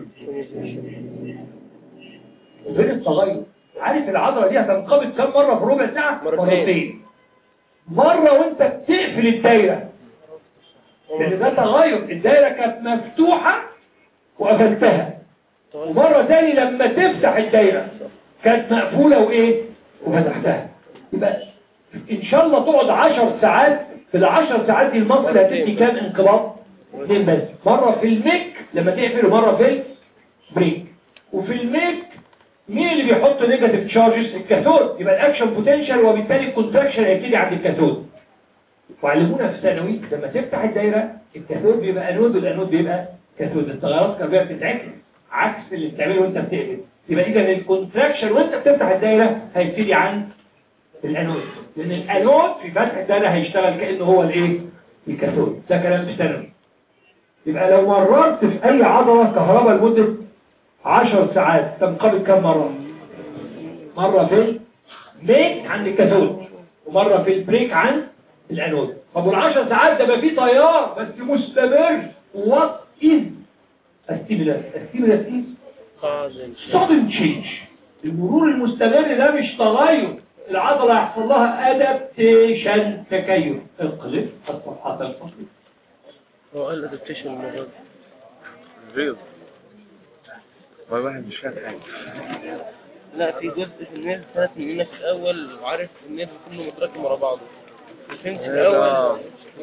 غير التغير عارف العضلة دي هتنقبض كم مرة في ربع ساعة؟ مرتين. مرة وانت بتقفل الدايرة لأن ده تغير الدايرة كانت مفتوحة وقفلتها ومرة تاني لما تفتح الدايرة كانت مقفولة وإيه وفتحتها يبقى إن شاء الله تقعد عشر ساعات في العشر ساعات دي المصل هتدي كام انقباض اثنين بس مرة في الميك لما تقفل ومرة في البريك وفي الميك مين اللي بيحط نيجاتيف تشارجز الكاثود يبقى الاكشن بوتنشال وبالتالي الكونتراكشن هيبتدي عند الكاثود وعلمونا في ثانوي لما تفتح الدايره الكاثود بيبقى انود والانود بيبقى كاثود التغيرات الكهربائيه بتتعكس عكس اللي بتعمله وانت بتقفل يبقى اذا الكونتراكشن وانت بتفتح الدايره هيبتدي عند الانود لان الانود في فتح الدايره هيشتغل كانه هو الايه الكاثود ده كلام في ثانوي يبقى لو مررت في اي عضله كهرباء لمده 10 ساعات تنقبض كم مرة مرة في الميك عند الكاثود ومرة في البريك عند الانود طب والعشر ساعات ده بقى فيه تيار بس مستمر وات از الستيمولاس الستيمولاس از قادم sudden change المرور المستمر ده مش تغير العضلة يحصل لها ادابتيشن تكيف القلب الصفحات الفصل هو قال ادابتيشن المرة دي البيض هو الواحد مش فاهم حاجة لا في جزء في النيرف ثلاث مننا في الأول وعارف النيرف كله متراكم ورا بعضه ما فهمتش إيه الأول ده؟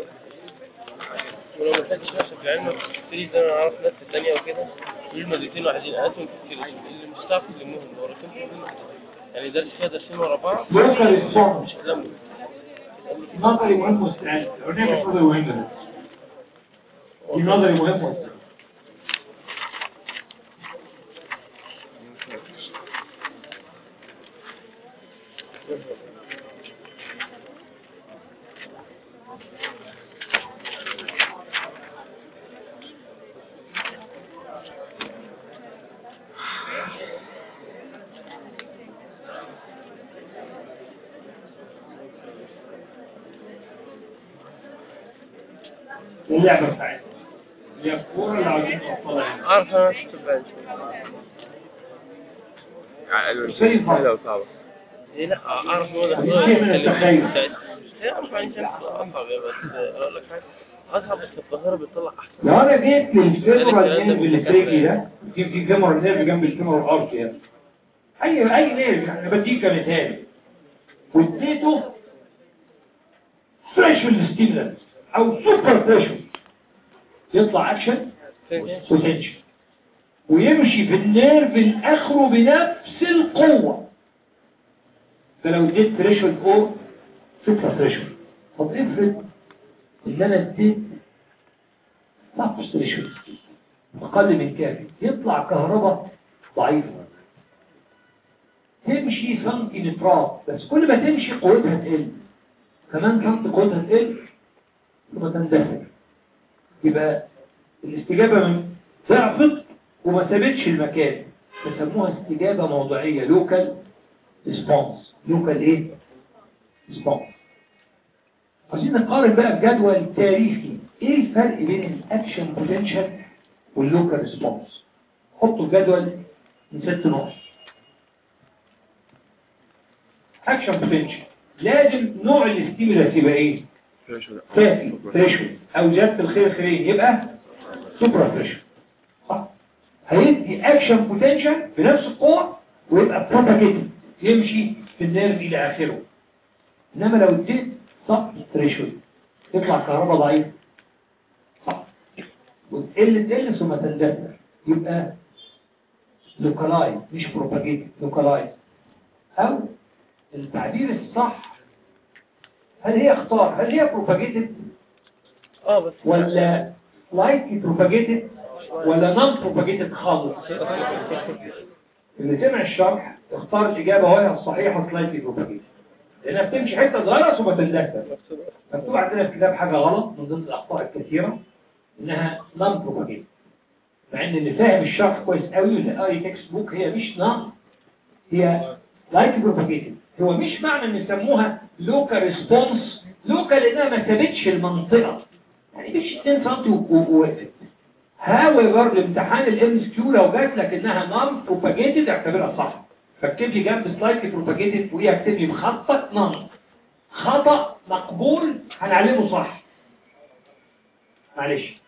ولو ما فهمتش نفسك في علم الكريس ده أنا أعرف ناس التانية وكده يقولوا المادتين واحدين أناتوم في الكريس اللي مش هتعرف تلمهم لو ركبت فيهم يعني درس كده درسين ورا بعض لوكال ريسبونس مش هتلموا نظري مهم واستعانة هناك نظري مهم ده في نظري مهم واستعانة اللعبة بتاعتنا هي الكورة اللي عاوزين نوصلها هنا. أعرف أنا شفت البنش يعني سهل طبعا. سهلة وصعبة إيه لا أعرف إن هو ده دي شيء من التخيل. لا مش عايز أصعب يا بس أقول لك حاجة أصعب بس الظاهرة بتطلع أحسن لو انا جيت للفيمورال نيرف اللي تريكي ده في في فيمورال نيرف جنب الفيمورال ارك يعني اي اي نيرف انا بديك كمثال واديته ثريشولد ستيمولانت او سوبر ثريشولد يطلع اكشن بوتنشال ويمشي في النيرف الاخره بنفس القوه ده لو اديت ثريشولد او سوبر ثريشولد طب افرض ان انا اديت نقص ثريشولد اقل من كافي يطلع كهرباء ضعيفه تمشي سنتيمترات بس كل ما تمشي قوتها تقل كمان سنتي قوتها تقل ثم تندثر يبقى الاستجابة من ضعفت وما سابتش المكان بيسموها استجابة موضعية لوكال ريسبونس لوكال ايه؟ ريسبونس عايزين نقارن بقى بجدول تاريخي ايه الفرق بين الاكشن بوتنشال واللوكال ريسبونس حطوا الجدول من ست نقط اكشن بوتنشال لازم نوع الاستيمولاس يبقى ايه؟ كافي ثريشولد او زياده الخير خيرين يبقى سوبرا ثريشولد صح هيدي اكشن بوتنشال بنفس القوه ويبقى بروباجيتد يمشي في النيرف الى اخره انما لو اديت سب ثريشولد يطلع كهرباء ضعيف صح وتقل تقل ثم تندثر يبقى لوكالايز مش بروباجيتد لوكالايز او التعبير الصح هل هي اختار هل هي بروباجيتد اه بس ولا سلايتلي بروباجيتد ولا نون بروباجيتد خالص اللي سمع الشرح اختار الاجابه وهي الصحيحه سلايتلي بروباجيتد لانها بتمشي حته صغيره ثم تندثر مكتوب عندنا في الكتاب حاجه غلط من ضمن الاخطاء الكثيره انها نون بروباجيتد مع ان اللي فاهم الشرح كويس قوي اللي قاري تكست بوك هي مش نون هي لايك بروباجيتد هو مش معنى ان يسموها لوكال ريسبونس لوكال انها ما سابتش المنطقه يعني مش 2 سم ووقفت هاويفر الامتحان الام اس كيو لو جات لك انها نون بروباجيتد اعتبرها صح فاكتب لي جنب سلايدلي بروباجيتد وهي اكتب لي بخطه نون خطا مقبول هنعلمه صح معلش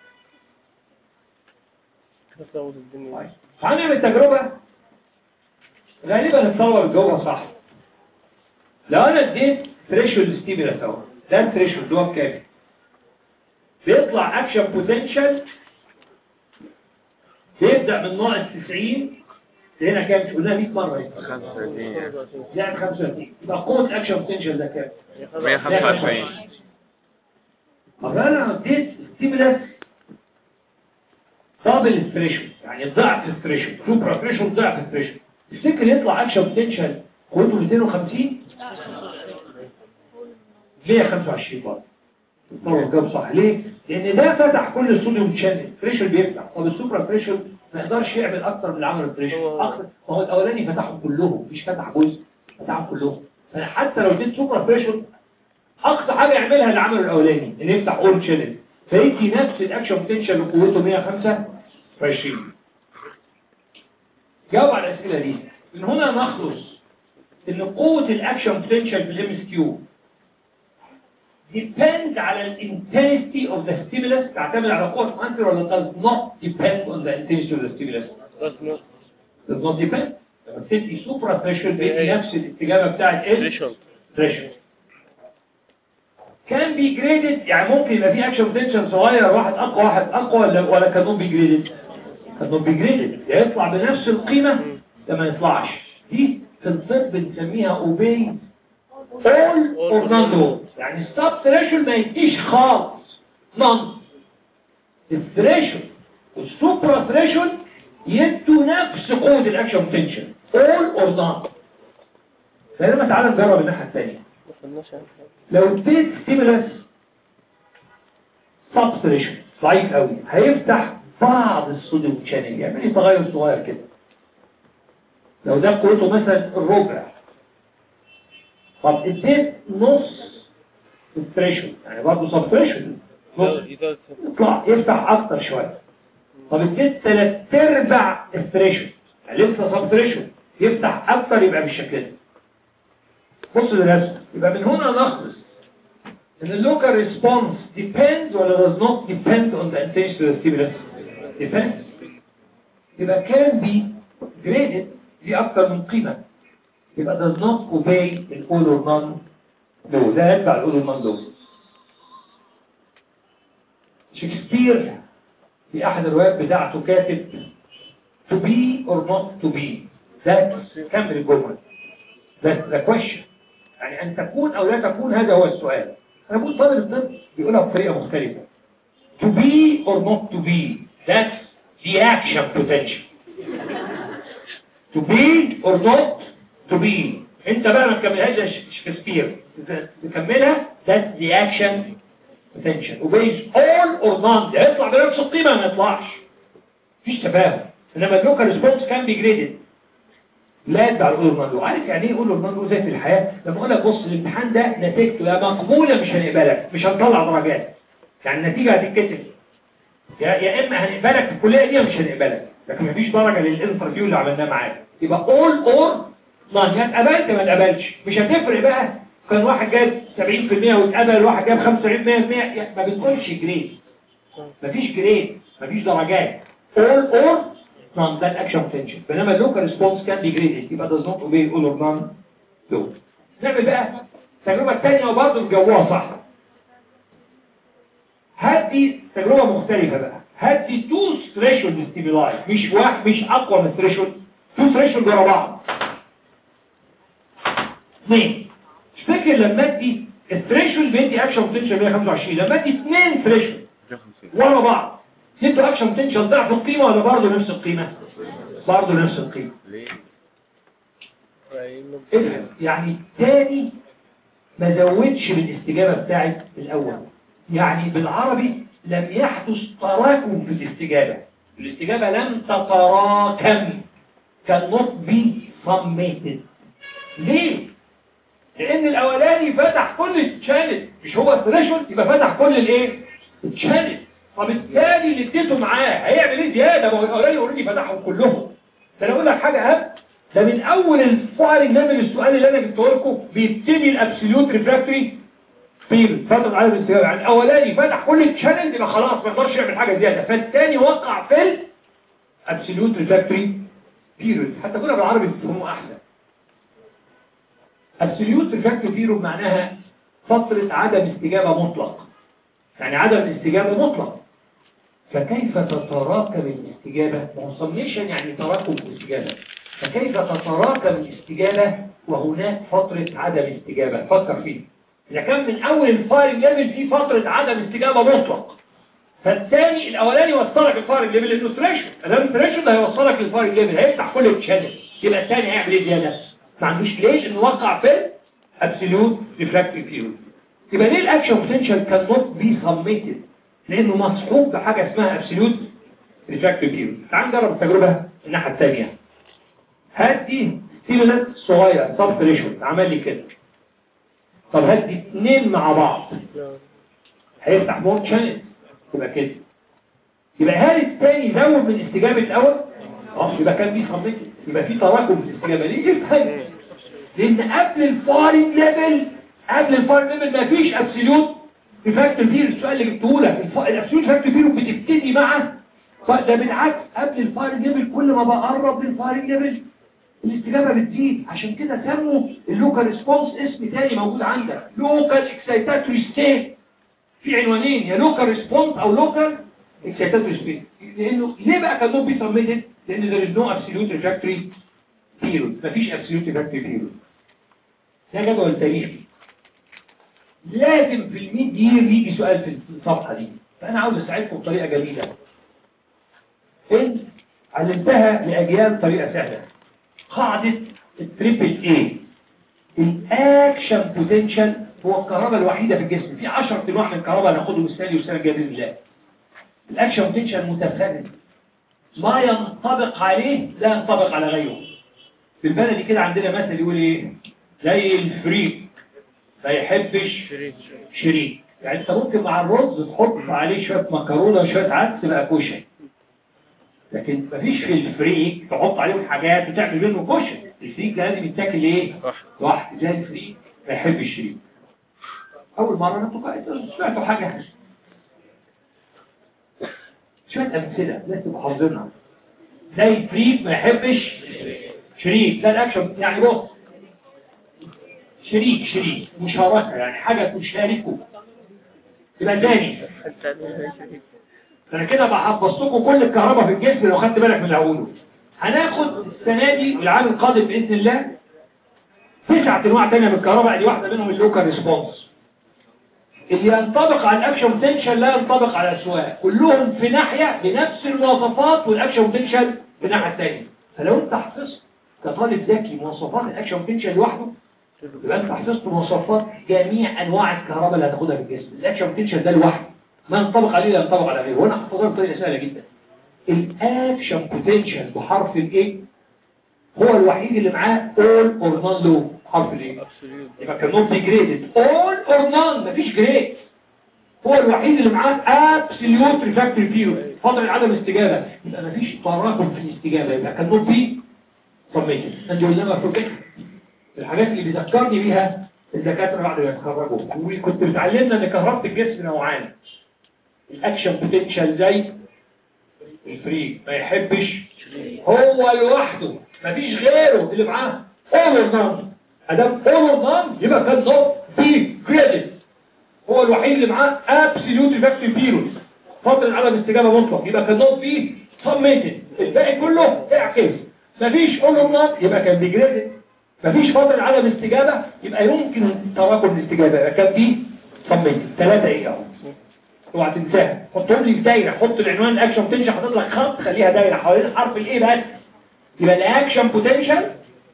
تساوي الدنيا طيب هنعمل تجربه غالبا الثوره الجوه صح لو انا اديت ثريشولد ستيبل اهو ده الثريشولد هو بكام بيطلع اكشن بوتنشال بيبدا من نوع ال 90 هنا كام قلنا 100 مره اهي. 35 يعني 35 يبقى قوه اكشن بوتنشال ده كام 125 طب انا اديت ستيبلس دبل الثريشولد يعني ضعف الثريشولد سوبر ثريشولد ضعف الثريشولد تفتكر يطلع اكشن بوتنشال قوته 250 125 برضه طبعا جاب صح ليه؟ لان ده فتح كل الصوديوم شانل فريشل بيفتح طب السوبر فريشل ما يقدرش يعمل اكتر من العمل الفريشل هو- اكتر ما هو الاولاني فتحهم كلهم مش فتح جزء فتحهم كلهم فحتى لو اديت سوبر فريشل اقصى حاجه يعملها اللي عمله الاولاني ان يفتح اول شانل فيدي نفس الاكشن بوتنشال اللي قوته 125 جاوب على الاسئله دي من هنا نخلص ان قوه الاكشن بوتنشال بالام اس كيو depend على الانتنسيتي اوف ذا stimulus تعتمد على قوه المؤثر ولا does not depend on the intensity of the stimulus does not depend لما بتدي سوبرا ثريشولد بيدي نفس الاستجابه بتاعت ال threshold. ثريشولد كان بي جريدد يعني ممكن يبقى في اكشن بوتنشال صغير واحد اقوى واحد اقوى ولا ولا كان نوت بي جريدد كان نوت بي جريدد يا يطلع بنفس القيمه يا ما يطلعش دي في الطب بنسميها اوبي all or none يعني السب ثريشولد ما يديش خالص نون الثريشولد والسوبرا ثريشولد يدوا نفس قوة الاكشن بوتنشال all or none فلما تعالى نجرب الناحية الثانية ما خدناش عن حاجة. لو اديت ستيمولس سب ثريشولد ضعيف قوي هيفتح بعض الصوديوم شانل يعمل لي تغير صغير كده لو ده قوته مثلا الربع طب اديت نص الثريشولد يعني برضه سب ثريشولد نص يزود- يزود سنة. يطلع يفتح اكتر شويه طب اديت ثلاث ارباع الثريشولد يعني لسه سب ثريشولد يفتح اكتر يبقى بالشكل ده بص للرسم يبقى من هنا نخلص ان اللوكال ريسبونس depends ولا does not depend on the intensity of the stimulus depends يبقى كان بي graded دي اكتر من قيمه يبقى does not obey ال all or none law ده يتبع ال all or none law شكسبير في احد الروايات بتاعته كاتب to be or not to be ده كمل الجمله ده ده question يعني ان تكون او لا تكون هذا هو السؤال انا بقول طالب الطب بيقولها بطريقه مختلفه to be or not to be that's the action potential to be or not to be انت بقى ما تكملهاش يا ش- شكسبير تكملها that's the action potential obeys all or none ده يطلع بنفس القيمه ما يطلعش مفيش تفاهم انما اللوكال ريسبونس كان بي جريدد لا يتبع الاورناندو عارف يعني ايه اورناندو زي في الحياه لما اقول لك بص الامتحان ده نتيجته يا مقبوله مش هنقبلك مش هنطلع درجات يعني النتيجه هتتكتب يا يا اما هنقبلك في الكليه دي يا مش هنقبلك لكن مفيش درجه للانترفيو اللي عملناه معاك يبقى اول اور نان يا اتقبلت ما اتقبلتش مش هتفرق بقى كان واحد جايب 70% واتقبل واحد جايب 95% يا- ما بتقولش جريد مفيش جريد مفيش درجات all or none ده الاكشن بوتنشال بينما اللوكال ريسبونس كان بي جريدد يبقى does not obey all or none law نعمل بقى التجربه الثانيه وبرضه نجوها صح هدي تجربه مختلفه بقى هدي تو ثريشولد ستيمولاي مش واحد مش اقوى من الثريشولد تو ثريشولد ورا بعض اثنين تفتكر لما ادي الثريشولد بيدي اكشن بوتنشال 125 لما ادي اثنين ثريشولد 150 ورا بعض يدوا اكشن بوتنشال ضعف القيمه ولا برضه نفس القيمه برضه نفس القيمه ليه؟ افهم يعني تاني ما زودش من الاستجابه بتاعت الاول يعني بالعربي لم يحدث تراكم في الاستجابه الاستجابه لم تتراكم كان not be summated ليه؟ لان الاولاني فتح كل الشانل مش هو الثريشولد يبقى فتح كل الايه؟ الشانل فبالتالي اللي اديته معاه هيعمل ايه زياده ما هو الاولاني اوريدي فتحهم كلهم ده انا اقول لك حاجه اهم ده من اول الفايل نعمل السؤال اللي انا جبته لكم بيبتدي الابسوليوت ريفراكتوري في فتره عدم الاستجابه يعني الاولاني فتح كل الشانل يبقى خلاص ما يقدرش يعمل حاجه زياده فالثاني وقع في الابسوليوت ريفراكتوري بيريود حتى كنا بالعربي تفهموا احسن absolute refractory period معناها فترة عدم استجابة مطلق يعني عدم الاستجابة مطلق فكيف تتراكم الاستجابة ما هو summation يعني تراكم الاستجابة فكيف تتراكم الاستجابة وهناك فترة عدم استجابة فكر فيه إذا كان من أول الفايرنج ليفل في فترة عدم استجابة مطلق فالثاني الأولاني وصلك الفايرنج ليفل لأنه ثريشولد الأولاني ثريشولد هيوصلك للفايرنج ليفل هيفتح كل الشانل يبقى الثاني هيعمل إيه زيادة؟ ما عندوش ليش إنه وقع في absolute refractory period يبقى ليه الأكشن بوتنشال كان نوت بي سميتد لأنه مصحوب بحاجة اسمها absolute refractory period تعال نجرب التجربة الناحية الثانية هدي ستيمولانت صغير سب ثريشولد عمل لي كده طب هدي اتنين مع بعض هيفتح مور شانل يبقى كده يبقى هل الثاني زود من استجابة الأول؟ اه يبقى كان في صمت يبقى في تراكم في الاستجابة ليه؟ يفهم لأن قبل الفارق ليفل قبل الفارق ليفل مفيش أبسوليوت فاكتور فيه السؤال اللي جبته لك الأبسوليوت فاكتور فيه بتبتدي مع ده بالعكس قبل الفارق ليفل كل ما بقرب من الفارق ليفل الاستجابة بتزيد عشان كده سموا اللوكال ريسبونس اسم تاني موجود عندك لوكال اكسايتاتوري ستيت في عنوانين يا لوكال ريسبونس او لوكال اكسايتاتوري ستيت لانه ليه بقى كان نوت بي سبميتد لان there is no absolute refractory period مفيش absolute refractory period ده جدول تاريخي لازم في الميد يير يجي سؤال في الصفحة دي فأنا عاوز أساعدكم بطريقة جميلة انت علمتها لأجيال بطريقة سهلة قاعدة التريبل اي الاكشن بوتنشال هو الكهرباء الوحيدة في الجسم في 10 انواع من الكهرباء هناخدهم السنة دي والسنة الجاية بإذن الله الاكشن بوتنشال متفرد ما ينطبق عليه لا ينطبق على غيره في البلد كده عندنا مثل يقول ايه زي الفريق ما يحبش شريك يعني انت ممكن مع الرز تحط عليه شوية مكرونة وشوية عدس بقى كشري لكن مفيش في الفريك تحط عليهم حاجات وتعمل منه كشري الفريك ده لازم يتاكل ايه واحد زي الفريك ما يحبش الشريك اول مرة انتوا سمعتوا حاجة شوية امثلة لازم تبقوا حافظينها زي الفريك ما يحبش شريك ده الاكشن يعني بص شريك شريك مشاركة يعني حاجة تشاركه يبقى تاني انا كده بحفظ لكم كل الكهرباء في الجسم لو خدت بالك من اللي هقوله هناخد السنة دي والعام القادم بإذن الله تسعة انواع تانية من الكهرباء دي واحدة منهم اللوكال ريسبونس اللي ينطبق على الاكشن بوتنشال لا ينطبق على الاسواق كلهم في ناحية بنفس المواصفات والاكشن بوتنشال في الناحية الثانية فلو انت حفظت كطالب ذكي مواصفات الاكشن بوتنشال لوحده يبقى انت حفظت مواصفات جميع انواع الكهرباء اللي هتاخدها في الجسم الاكشن بوتنشال ده لوحده ما ينطبق عليه لا ينطبق على غيره وانا حفظها بطريقه سهله جدا الاكشن بوتنشال بحرف الايه هو الوحيد اللي معاه all or none low حرف الايه يبقى كان نوت جريدد all or none مفيش جريد هو الوحيد اللي معاه absolute refractory period فتره عدم استجابه يبقى مفيش تراكم في الاستجابه يبقى كان نوت بي سميتد انت قلنا فوجئت الحاجات اللي بيذكرني بيها الدكاتره بعد ما يتخرجوا وكنت بتعلمنا ان كهرباء الجسم نوعان الاكشن بوتنشال زي الفري ما يحبش هو لوحده مفيش غيره اللي معاه اول نان ادام اول نان يبقى كان نوت بي كريدت هو الوحيد اللي معاه ابسوليوت ريفاكتيف بيرود فتره عدم استجابه مطلق يبقى كان نوت بي سميتد الباقي كله اعكس مفيش اول نان يبقى كان بيجريدد مفيش فتره عدم استجابه يبقى يمكن تراكم الاستجابه يبقى كان بي سميتد ثلاثه ايه اهو اوعى تنساها حطهم لي في دايره حط العنوان الاكشن بوتنشال حاطط لك خط خليها دايره حوالين حرف الايه بس يبقى الاكشن بوتنشال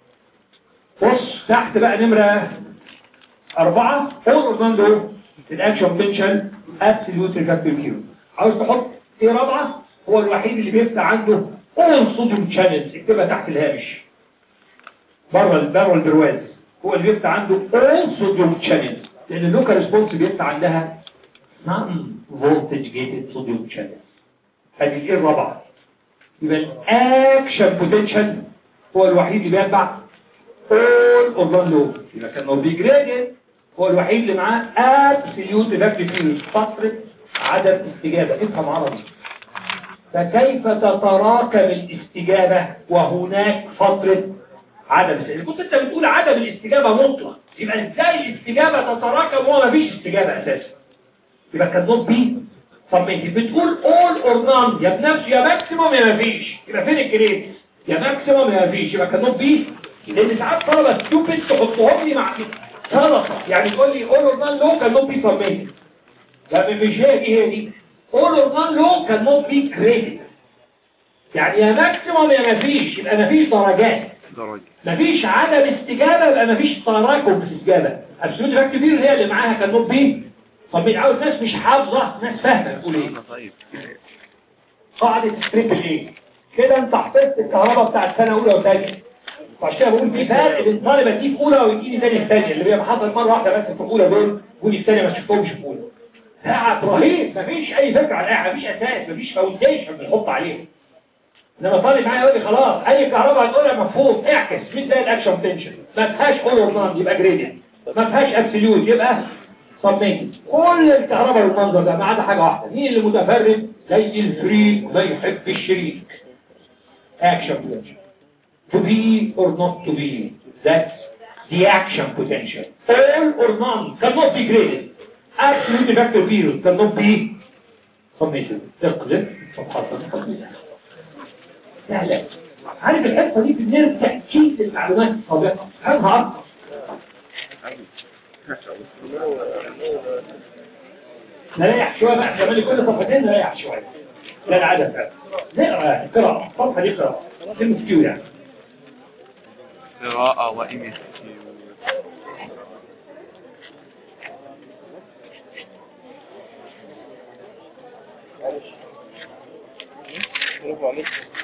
بص تحت بقى نمره أربعة all orlando الاكشن بوتنشال absolute refractive period عاوز تحط ايه رابعه هو الوحيد اللي بيفتح عنده all sodium channels اكتبها تحت الهامش بره بره البرواز هو اللي بيفتح عنده all sodium channels لان اللوكال ريسبونس بيفتح عندها non voltage gated sodium channels هذه الايه الرابعه يبقى الاكشن بوتنشال هو الوحيد اللي بيتبع all or non low يبقى كان نوربي جريدينت هو الوحيد اللي معاه absolute effective period فترة عدم استجابة افهم عربي فكيف تتراكم الاستجابة وهناك فترة عدم الاستجابة كنت انت بتقول عدم الاستجابة مطلق يبقى ازاي الاستجابة تتراكم وهو مفيش استجابة اساسا يبقى كان نوت بي طب انت بتقول all or none يا بنفسه يا ماكسيموم يا مفيش يبقى فين الجريد يا ماكسيموم يا مفيش يبقى كان نوت بي لان ساعات طلبة ستوبد تحطهم لي مع غلطة يعني تقول لي all or none low كان نوت بي سبميت لا مش هي دي هي دي all or none low كان نوت بي كريدت يعني يا ماكسيموم يا مفيش يبقى مفيش درجات درجة مفيش عدم استجابة يبقى مفيش تراكم في الاستجابة ابسولوت فاكت كبير هي اللي معاها كان نوت بي طب مين عاوز ناس مش حافظة ناس فاهمة تقول ايه أنا طيب قاعدة تريبل ايه كده انت حفظت الكهرباء بتاعت سنة اولى وثانية وعشان كده بقول في فرق بين طالب اديه في اولى ويجيني تاني في ثانيه اللي بيبقى حاطط مره واحده بس في اولى دول ودي في ثانيه ما شفتهمش في اولى تعب رهيب مفيش اي فكره على القاعه مفيش اساس مفيش فاونديشن بنحط عليه انما طالب معايا يقول لي خلاص اي كهرباء هتقولها مفهوم اعكس مش زي الاكشن تنشن ما فيهاش اول اور نان يبقى جريدينت ما فيهاش ابسوليوت يبقى سبميتد كل الكهرباء بالمنظر ده ما عدا حاجه واحده مين اللي متفرد زي الفري ما يحب الشريك action potential to be or not to be that's the action potential all or none cannot be graded absolute vector period cannot be summated تقلب صفحة لا لا عارف الحصة دي بنرجع تأكيد المعلومات السابقة فهمها أكتر نريح شوية بقى كمان كل صفحتين نريح شوية لا العدد فعلا نقرأ يعني قراءة الصفحة دي قراءة دي مفتيو يعني قراءة وإيميل برافو عليك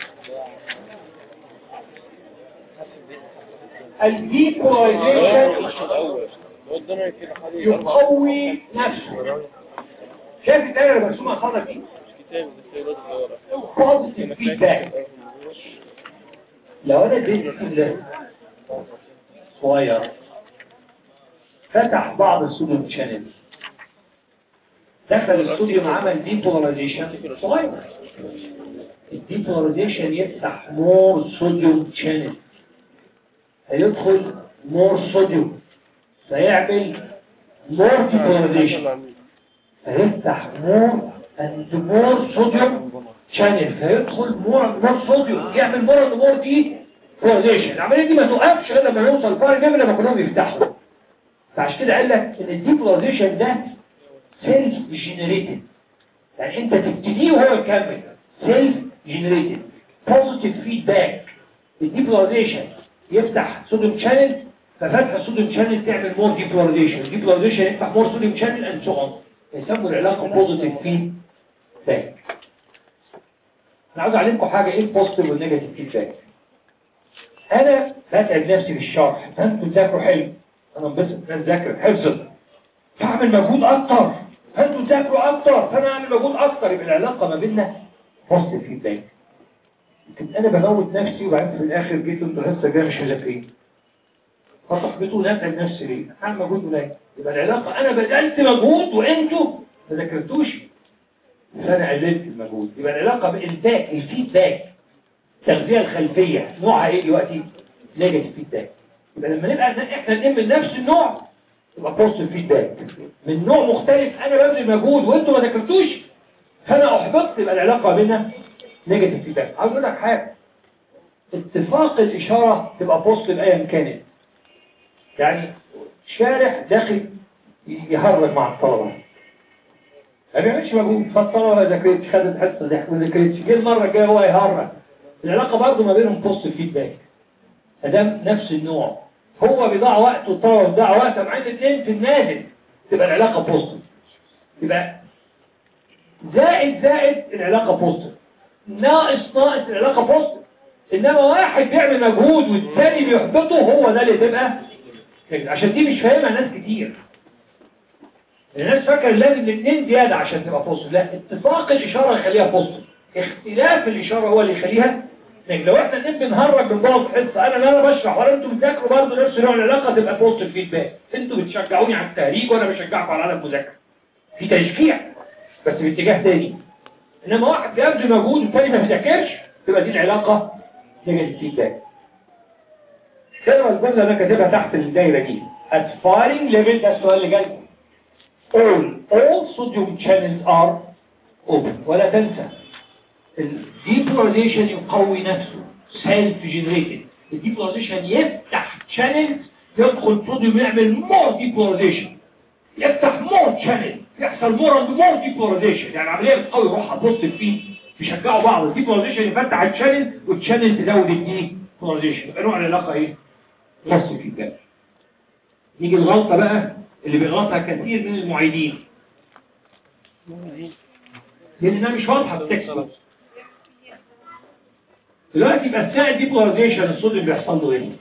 الديبولايزيشن الأول ودنا كده حوالي أربع يقوي نفسه شايف الدائرة المرسومة قصادك دي كتاب السيارات الصغيرة positive feedback لو انا اديت كده صغير فتح بعض الصوديوم شانل دخل الصوديوم عمل ديبولاريزيشن صغير الديبولاريزيشن يفتح مور صوديوم شانل هيدخل مور صوديوم فيعمل مور ديبولاريزيشن هيفتح مور اند مور صوديوم شانل فيدخل مور اند مور صوديوم يعمل مور اند مور دي بولاريزيشن العمليه دي ما توقفش غير لما يوصل الفرق جامد لما كلهم يفتحوا فعشان كده قال لك ان الديبولاريزيشن ده سيلف جينيريتد يعني انت تبتديه وهو يكمل سيلف جينيريتد بوزيتيف فيدباك الديبولاريزيشن يفتح صوديوم شانل ففتح الصوديوم شانل تعمل مور ديبولاريزيشن الديبولاريزيشن يفتح مور صوديوم شانل اند سو اون يسموا العلاقه بوزيتيف فيدباك انا عاوز اعلمكم حاجه ايه البوزيتيف والنيجاتيف فيدباك انا بتعب نفسي في الشرح انتوا تذاكروا حلو انا انبسط انا اذاكر حفظ فاعمل مجهود اكتر انتوا تذاكروا اكتر فانا اعمل مجهود اكتر يبقى العلاقه ما بيننا بوزيتيف فيدباك لكن انا بموت نفسي وبعدين في الاخر جيت انتوا لسه جاي مش مذاكرين فصاحبته نافع نفسي ليه اعمل مجهود قليل يبقى العلاقه انا بذلت مجهود وانتوا ما ذاكرتوش فانا قللت المجهود يبقى العلاقه بالانتاج الفيدباك التغذيه الخلفيه نوعها ايه دلوقتي نيجاتيف فيدباك يبقى لما نبقى احنا الاثنين من نفس النوع يبقى بوزيتيف فيدباك من نوع مختلف انا ببذل مجهود وانتوا ما ذاكرتوش فانا احبطت يبقى العلاقه بيننا نيجاتيف فيدباك عاوز اقول لك حاجه اتفاق الاشاره تبقى بوزيتيف ايا كانت يعني شارح داخل يهرج مع الطلبه ما بيعملش مجهود فالطلبه ما ذاكرتش خدت حصه ضحك ما ذاكرتش جه المره الجايه هو يهرج العلاقه برضه ما بينهم بوزيتيف فيدباك ادام نفس النوع هو بيضيع وقت والطلبه بيضيع وقت مع الاثنين في النازل تبقى العلاقه بوزيتيف يبقى زائد زائد العلاقه بوزيتيف ناقص ناقص العلاقه بوزيتيف انما واحد بيعمل مجهود والثاني بيحبطه هو ده اللي تبقى عشان دي مش فاهمها ناس كتير الناس فاكر لازم الاثنين زياده عشان تبقى بوزيتيف لا اتفاق الاشاره يخليها بوزيتيف اختلاف الاشاره هو اللي يخليها لكن لو احنا الاثنين بنهرج من بعض حصه انا لا انا بشرح ولا انتوا بتذاكروا برضه نفس نوع العلاقه تبقى بوزيتيف فيدباك انتوا بتشجعوني على التهريج وانا بشجعكم على عدم المذاكره في تشجيع بس باتجاه تاني انما واحد بيبذل مجهود والتاني ما بيذاكرش تبقى دي العلاقه نيجاتيف فيدباك كده الجمله اللي انا كاتبها تحت الدايره دي at firing level ده السؤال اللي جاي all all sodium channels are open ولا تنسى الديبولاريزيشن يقوي نفسه سيلف جنريتد الديبولاريزيشن يفتح شانل يدخل صوديوم يعمل مور ديبولاريزيشن يفتح مور شانل يحصل مور اند مور ديبولاريزيشن يعني عمليه بتقوي روحها بوزيتيف فيه بيشجعوا بعض الديبولاريزيشن يفتح الشانل والشانل تزود الديبولاريزيشن يبقى نوع العلاقه ايه؟ بوزيتيف فيدباك نيجي الغلطه بقى اللي بيغلطها كثير من المعيدين لانها مش واضحه في التكست دلوقتي يبقى اثناء الديبولاريزيشن الصوديوم بيحصل له ايه؟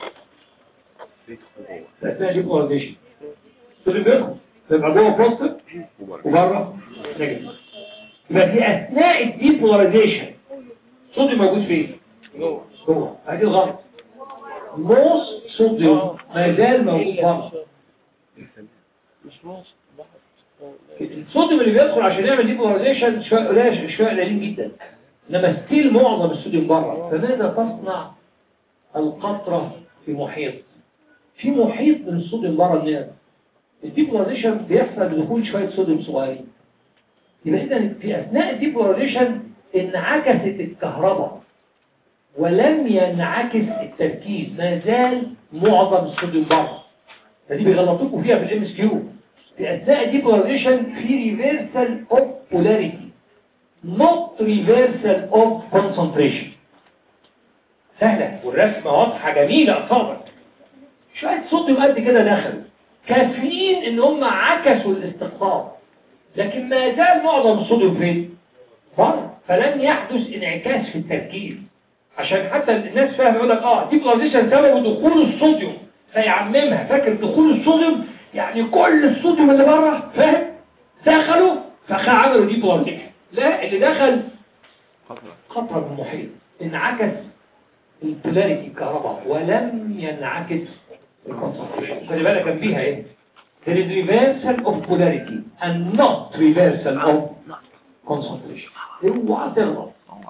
اثناء الديبولاريزيشن الصوديوم بيدخل يبقى جوه بوزيتيف وبره نيجاتيف يبقى في اثناء الديبولاريزيشن الصوديوم موجود فين؟ جوه جوه هذه الغلط موس صوديوم ما زال موجود بره مش ماشي بحر الصوديوم اللي بيدخل عشان يعمل ديبولاريزيشن شويه قليل شويه قليلين جدا انما ستيل معظم الصوديوم بره فماذا تصنع القطره في محيط في محيط من الصوديوم بره الناس الديبولاريزيشن بيحصل بدخول شويه صوديوم صغيرين يبقى اذا في اثناء الديبولاريزيشن انعكست الكهرباء ولم ينعكس التركيز ما زال معظم الصوديوم بره فدي بيغلطوكوا فيها في الام اس كيو في اثناء الديبولاريزيشن في ريفرسال اوف بولاريتي not reversal of concentration سهلة والرسمة واضحة جميلة قصادك شوية صوديوم قد كده دخلوا كافيين ان هم عكسوا الاستقطاب لكن ما زال معظم الصوديوم فين؟ بره فلم يحدث انعكاس في التركيز عشان حتى الناس فاهم يقول لك اه ديبولاريزيشن سببه دخول الصوديوم فيعممها فاكر دخول الصوديوم يعني كل الصوديوم اللي بره فاهم دخلوا فعملوا ديبولاريزيشن لا اللي دخل قطر من المحيط انعكس البولاريتي الكهرباء ولم ينعكس الكونسنتريشن خلي بالك كان فيها ايه there is reversal of polarity and not reversal of concentration اوعى تغلط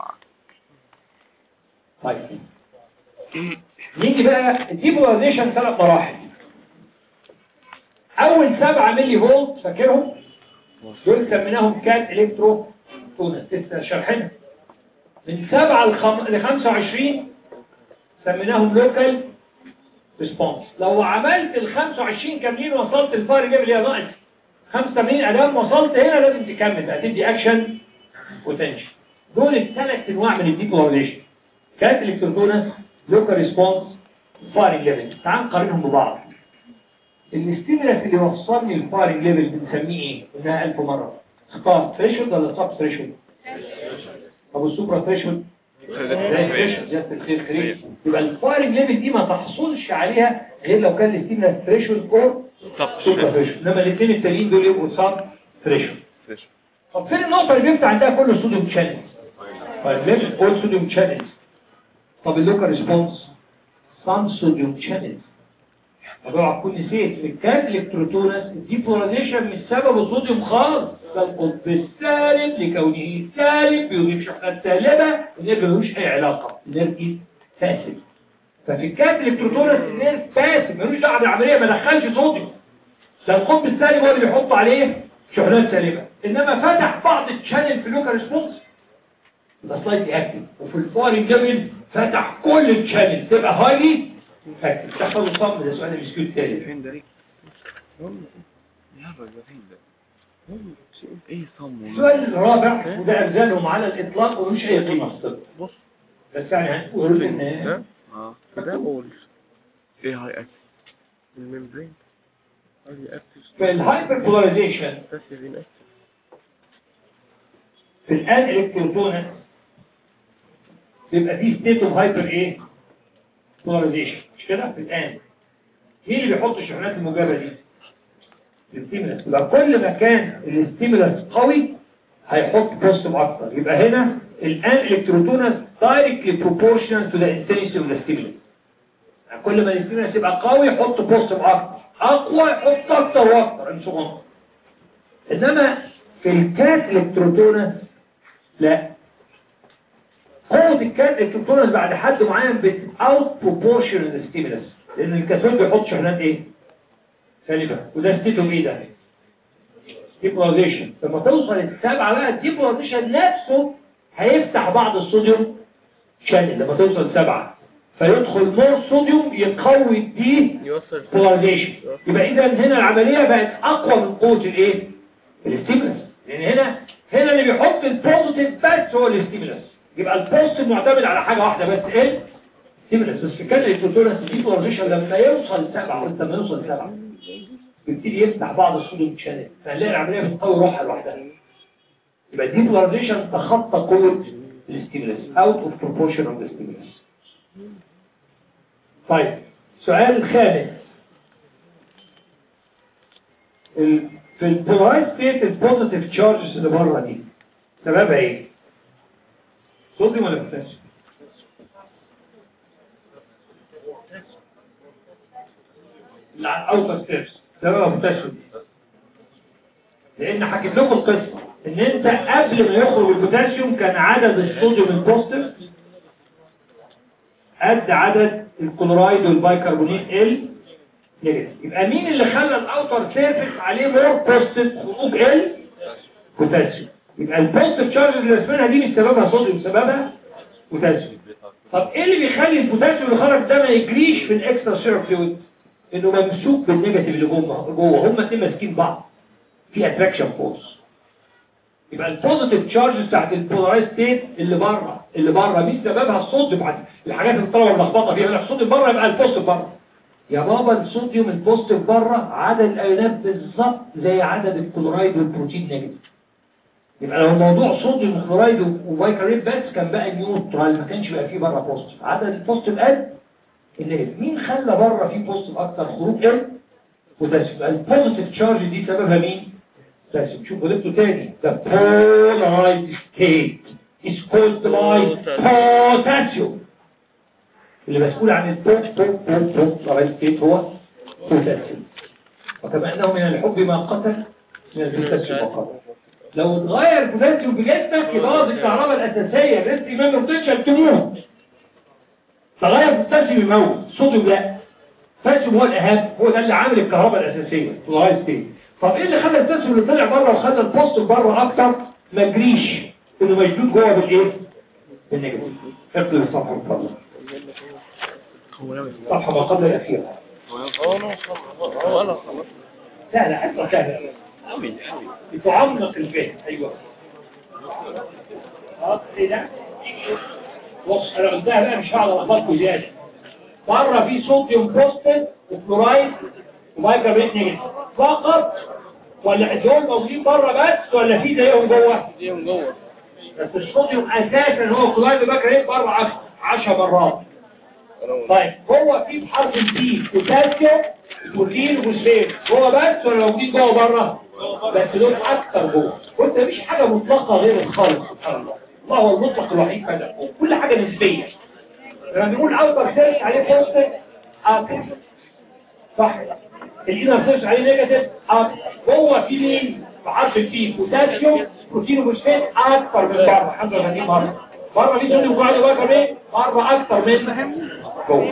طيب نيجي بقى الديبولاريزيشن ثلاث مراحل اول 7 ملي فولت فاكرهم دول سميناهم كات الكترو تونس لسه شرحنا من 7 ل 25 سميناهم لوكال ريسبونس لو عملت ال 25 كاملين وصلت الفار جاب لي ناقص 85 ادام وصلت هنا لازم تكمل هتدي اكشن وتنشن دول الثلاث انواع من الديبولاريزيشن كات الكترونس لوكال ريسبونس فايرنج ليفل تعال نقارنهم ببعض الاستيمولاس اللي وصلني الفايرنج ليفل بنسميه ايه قلناها 1000 مره ستار ثريشولد ولا سب ثريشولد طب السوبرا ثريشولد زي الثريشولد زياده الخير خير يبقى الفايرنج ليفل دي ما تحصلش عليها غير لو كان الاستيمولاس ثريشولد اور سوبرا ثريشولد انما الاثنين التانيين دول يبقوا سب ثريشولد طب فين النقطه اللي بيفتح عندها كل الصوديوم شانلز فايرنج ليفل اول صوديوم شانلز طب اللوكال ريسبونس سان صوديوم شانلز طب اوعى تكون نسيت في الكاد الكتروتونس الديبولاريزيشن مش سببه صوديوم خالص ده القطب السالب لكونه سالب بيضيف شحنات سالبه النيرف ملوش اي علاقه النيرف فاسد ففي الكاد الكتروتونس النيرف فاسد ملوش دعوه بالعمليه ما دخلش صوديوم ده القطب السالب هو اللي بيحط عليه شحنات سالبه انما فتح بعض الشانل في اللوكال ريسبونس يبقى سلايتلي اكتف وفي الفارنج ليفل فتح كل الشانل تبقى هايلي اكتف تحفظوا الصم ده سؤال الاسكيو الثالث فين ده ليه؟ يا راجل فين ده؟ ايه صم السؤال الرابع وده أبزالهم على الإطلاق ومش أي قيمة في الطب بص بس يعني هنقول إن ده اه ده اول ايه هاي اكتف الممبرين هاي اكتف في الهايبر بولاريزيشن باسيفين اكتف في الآن إلكتروتونس بيبقى فيه ستيت اوف هايبر إيه؟ بولاريزيشن مش كده؟ في الآن مين اللي بيحط الشحنات الموجبة دي؟ الستيمولس يبقى كل ما كان الاستيمولس قوي هيحط بوزيتيف اكتر يبقى هنا الان الكتروتونس دايركتلي بروبورشنال تو ذا انتنسيتي اوف ذا ستيمولس كل ما الاستيمولس يبقى قوي يحط بوزيتيف اكتر اقوى يحط اكتر واكتر ان شاء الله انما في الكات الكتروتونس لا قوة الكات الكتروتونس بعد حد معين بت اوت بروبورشنال ستيمولس لان الكاثود بيحط شحنات ايه سالبة وده ستيتو ايه ده ديبولاريزيشن لما توصل السبعة بقى الديبولاريزيشن نفسه هيفتح بعض الصوديوم شانل لما توصل سبعة فيدخل مور صوديوم يقوي الدي يوصل بولاريزيشن يبقى اذا هنا العملية بقت اقوى من قوة الايه الاستيمولس لان هنا هنا اللي بيحط البوزيتيف بس هو الاستيمولس يبقى البوزيتيف معتمد على حاجة واحدة بس ايه ستيمولس بس كان الكتورنس الديبولاريزيشن لما يوصل سبعة قلت لما يوصل سبعة يبتدي يفتح بعض الصوديوم شانل فهنلاقي العملية بتقوي روحها لوحدها يبقى الديبولاريزيشن تخطى قوة الستيمولس out of proportion of the stimulus طيب سؤال الخامس ال- في البولارايز ستيت البوزيتيف تشارجز اللي بره دي سببها ايه؟ صوديوم ولا بوتاسيوم؟ لا اوتر ستيبس سببها بوتاسيوم لان حكيت لكم القصه ان انت قبل ما يخرج البوتاسيوم كان عدد الصوديوم البوزيتيف قد عدد الكلورايد والبايكربونات ال نيجاتيف يبقى مين اللي خلى الاوتر سيرفيس عليه مور بوزيتيف خروج ال بوتاسيوم يبقى البوزيتيف تشارج اللي رسمينها دي مش سببها صوديوم سببها بوتاسيوم طب ايه اللي بيخلي البوتاسيوم اللي خرج ده ما يجريش في الاكسترا سيرف فلويد انه ممسوك بالنيجاتيف اللي جوه جوه هما الاثنين ماسكين بعض في اتراكشن فورس يبقى البوزيتيف تشارج بتاعت البولارايز ستيت اللي بره اللي بره مين سببها الصوديوم عاد الحاجات اللي الطلبه ملخبطه فيها الصوديوم بره يبقى البوزيتيف بره يا بابا الصوديوم البوزيتيف بره عدد الايونات بالظبط زي عدد الكلورايد والبروتين نيجاتيف يبقى لو الموضوع صوديوم وكلورايد وبايكاربونات بس كان بقى نيوترال ما كانش بقى فيه بره بوزيتيف عدد البوزيتيف قد النيجاتيف مين خلى بره فيه بوزيتيف اكتر خروج ال بوتاسيوم يبقى البوزيتيف تشارج دي سببها مين بوتاسيوم شوفوا لكم تاني the polarized state is caused by potassium اللي مسؤول عن البوب بوب بوب بوب polarized state هو بوتاسيوم وكما انه من الحب ما قتل من البوتاسيوم ما قتل لو اتغير البوتاسيوم في جسمك يبوظ الكهرباء الاساسيه جسم ايمان بوتنشال تموت تغير البوتاسيوم يموت صوديوم لا البوتاسيوم هو الاهم هو ده اللي عامل الكهرباء الاساسيه اللايف ستيت طب ايه اللي خلى البوتاسيوم اللي طلع بره وخلى البوست بره اكتر ما جريش انه مشدود جوه بالايه بالنيجاتيف اقلب الصفحه من فضلك هو ناوي الصفحه ما قبل الاخيره هو انا هو انا خلاص لا لا اسمع كده قوي قوي بتعمق الفهم ايوه خلاص ايه ده بص انا قلتها بقى مش هقعد اخبطكم زياده بره في صوديوم بوستد وكلورايد ومايكروبيت نيجاتيف فقط ولا دول موجودين بره بس ولا في زيهم جوه ديهم جوه بس الصوديوم اساسا هو كلورايد ومايكروبيت بره 10 مرات طيب هو في بحرف البي بوتاسيوم بروتين وفوسفات هو بس ولا موجودين جوه بره بس دول اكتر جوه وانت مفيش حاجه مطلقه غير الخالص سبحان الله الله هو المطلق الوحيد فده وكل حاجه نسبيه لما بنقول اوتر سيرش عليه بوزيتيف اكتر صح الانر سيرش عليه نيجاتيف اكتر جوه في مين بحرف البي بوتاسيوم بروتين وفوسفات اكتر من بره 35 مره بره في صوديوم كلورايد وبايكربونات بره اكتر من جوه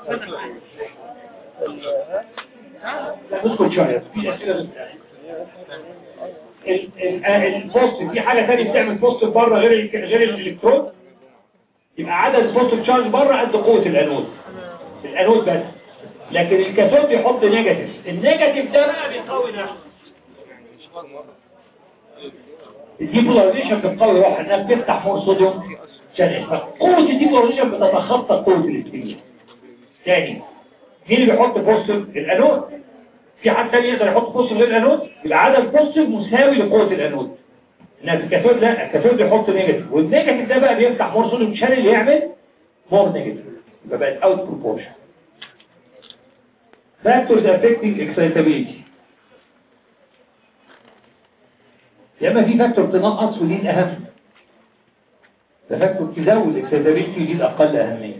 لا نسكت شوية في أسئلة بس ال- ال- آه، البوست في حاجة تانية بتعمل بوست بره غير ال- غير الإلكترون يبقى عدد البوست تشارج بره قد قوة الأنود الأنود بس لكن الكاثود بيحط نيجاتيف النيجاتيف ده بقى بيقوي نفسه الديبولاريزيشن بتقوي روحها انها بتفتح مور صوديوم شانل فقوة الديبولاريزيشن بتتخطى قوة الاسبرين تاني مين اللي بيحط بوزيتيف الانود في حد تاني يقدر يحط بوزيتيف غير الانود يبقى عدد بوزيتيف مساوي لقوه الانود انها في الكاثود لا الكاثود بيحط نيجاتيف والنيجاتيف ده بقى بيفتح مور صوديوم شانل يعمل مور نيجاتيف يبقى بقت اوت بروبورشن فاكتورز افكتنج اكسايتابيلتي يا اما في فاكتور تنقص ودي الاهم ده فاكتور تزود اكسايتابيلتي ودي الاقل اهميه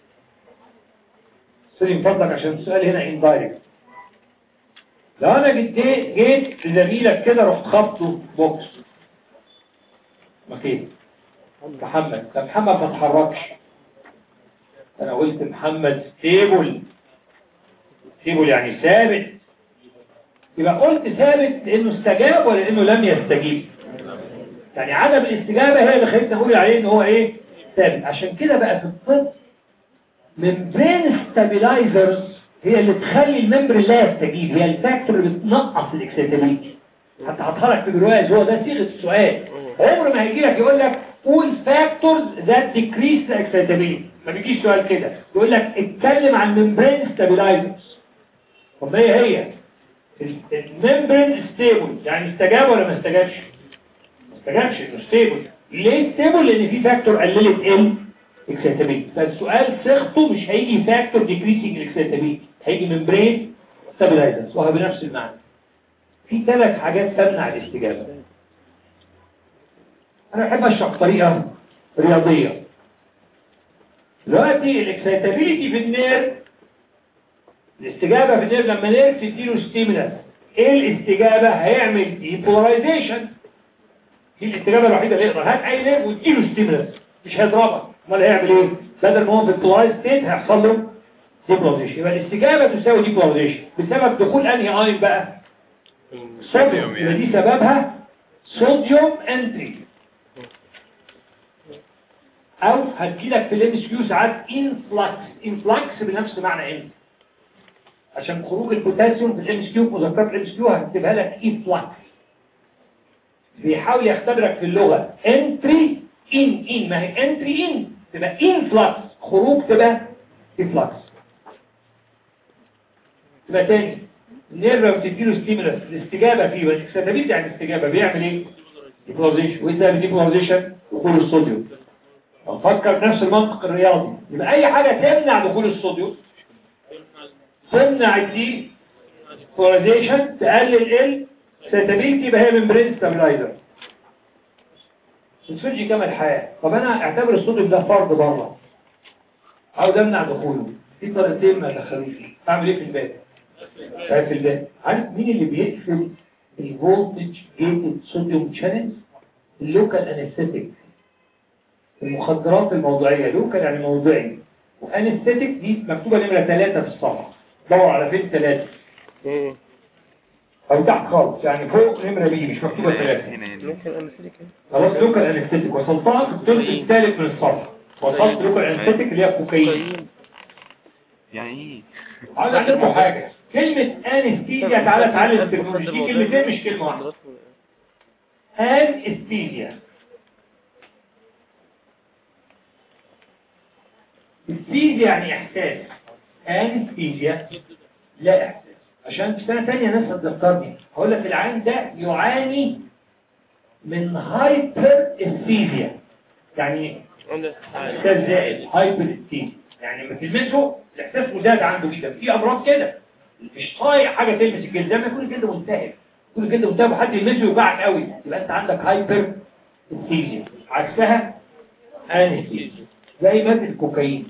سوري من فضلك عشان السؤال هنا اندايركت لو انا جيت جيت لزميلك كده رحت خبطه بوكس مكين محمد ده محمد ما اتحركش انا قلت محمد ستيبل ستيبل يعني ثابت يبقى قلت ثابت لانه استجاب ولا لانه لم يستجيب يعني عدم الاستجابه هي اللي خلتني اقول عليه ان هو ايه ثابت عشان كده بقى في الطب ممبرين ستابيلايزرز هي اللي تخلي الممبر لا يستجيب هي الفاكتور اللي بتنقص الاكسيتابيلتي حتى هتحرك في برواز هو ده صيغه السؤال عمر ما هيجي لك يقول لك قول فاكتورز ذات ديكريس الاكسيتابيلتي ما بيجيش سؤال كده يقول لك اتكلم عن ممبرين ستابيلايزرز طب ما هي هي الممبرين ستيبل يعني استجاب ولا ما استجابش ما استجابش انه ستيبل ليه ستيبل لان في فاكتور قللت ال اكسيتابيلتي فالسؤال صيغته مش هيجي فاكتور ديكريسنج الاكسيتابيلتي هيجي ممبرين ستابلايزرز وهو بنفس المعنى في ثلاث حاجات تمنع الاستجابه انا بحب اشرح بطريقه رياضيه دلوقتي الاكسيتابيلتي في النير الاستجابه في النير لما نير تديله ستيمولاس ايه الاستجابه هيعمل ديبولايزيشن دي الاستجابه الوحيده اللي يقدر هات اي نير واديله ستيمولاس مش هيضربك امال هيعمل ايه بدل ما هو في البولايز ستيت هيحصل له ديبولايزيشن يبقى الاستجابه تساوي ديبولايزيشن بسبب دخول انهي اين بقى صوديوم يبقى دي سببها صوديوم انتري او هتجيلك في الام اس كيو ساعات انفلكس انفلكس بنفس معنى انت عشان خروج البوتاسيوم في الام اس كيو في مذكرات الام اس كيو هكتبها لك انفلكس بيحاول يختبرك في اللغه انتري ان ان ما هي انتري ان تبقى انفلكس خروج تبقى انفلكس تبقى تاني النيرف لما بتديله ستيمولس الاستجابه فيه والاكسيتابيلتي يعني الاستجابه بيعمل ايه؟ ديبوزيشن وايه ده ديبوزيشن دخول الصوديوم نفكر بنفس المنطق الرياضي يبقى اي حاجه تمنع دخول الصوديوم تمنع الدي بولاريزيشن تقلل ال ستابيلتي يبقى هي ممبرين ستابلايزر الفرج كما الحياه طب انا اعتبر الصوديوم ده فرد بره عاوز امنع دخوله في طريقتين ما ادخلوش فيه اعمل ايه في الباب في الباب عارف مين اللي بيقفل الفولتج جيتد صوديوم شانلز اللوكال انستيك المخدرات الموضعية لوكال يعني موضعي وانستيتيك دي مكتوبة نمرة ثلاثة في الصفحة دور على فين ثلاثة أو تحت خالص يعني فوق نمرة بي مش مكتوبة ثلاثة ممكن انستيك خلاص لوكال انستيتيك وصلتها في الجزء الثالث من الصفحة وصلت لوكال انستيتيك اللي هي الكوكايين يعني ايه عاوز اعلمكم حاجة كلمة انستيزيا تعالى تعلم التكنولوجيا دي كلمتين مش كلمة واحدة انستيزيا استيزيا يعني احساس انستيزيا لا احساس عشان في سنة تانية ناس هتذكرني هقول لك العين ده يعاني من هايبر استيزيا يعني احساس زائد هايبر استيزيا يعني لما تلمسه الاحساس مزداد عنده جدا في امراض كده مش طايق حاجه تلمس الجلد زي ما يكون الجلد ملتهب يكون الجلد ملتهب وحد يلمسه يوجعك قوي يبقى انت عندك هايبر استيزيا عكسها انستيزيا زي مادة الكوكايين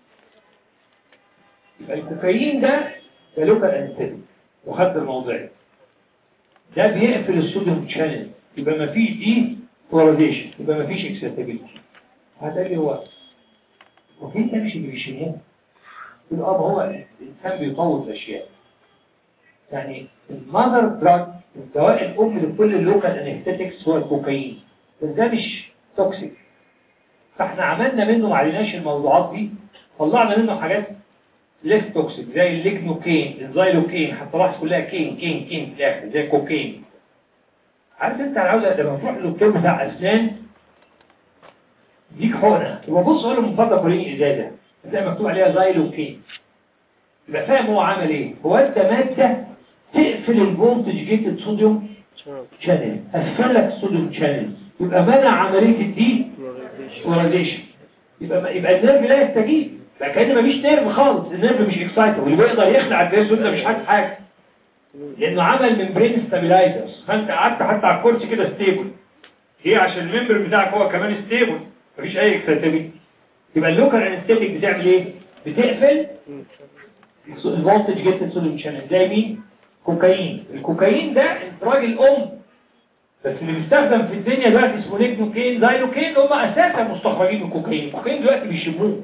يبقى الكوكايين ده ده لوكال انستيتيك وخد الموضوعي ده بيقفل الصوديوم شانل يبقى ما فيش دي بولاريزيشن يبقى ما فيش اكسيتابيلتي هتقول لي هو وفي انت مش اللي بيشيلوه يقول اه ما هو الانسان بيطول الاشياء يعني المذر دراج الدواء الام لكل اللوكال انستيتكس هو الكوكايين بس ده مش توكسيك فاحنا عملنا منه ما عليناش الموضوعات دي طلعنا منه حاجات ليس توكسيك زي الليجنوكين الزايلوكين حتى راح كلها كين كين كين في الاخر زي كوكين عارف انت انا عاوز لما تروح للدكتور بتاع اسنان ديك حقنه يبقى بص قول له من فضلك وريني ازازه هتلاقي مكتوب عليها زايلوكين يبقى فاهم هو عمل ايه هو انت ماده تقفل الفولتج جيتد صوديوم شانل قفل لك الصوديوم شانل يبقى منع عمليه الدي بولاريزيشن يبقى يبقى النيرف لا يستجيب يبقى كان مفيش نيرف خالص النيرف مش اكسايتد واللي بيقدر يخلع الجهاز وانت مش حاسس حاجه لانه عمل ممبرين ستابلايزرز فانت قعدت حتى على الكرسي كده ستيبل ليه عشان الممبر بتاعك هو كمان ستيبل مفيش اي اكسايتابيلتي يبقى اللوكال انستيتيك بتعمل ايه بتقفل الفولتج جيت سوليوم شانل زي مين كوكايين الكوكايين ده انتراج الام بس اللي بيستخدم في الدنيا دلوقتي اسمه ليجنوكين زايلوكين هم اساسا مستخرجين من الكوكايين الكوكايين دلوقتي بيشموه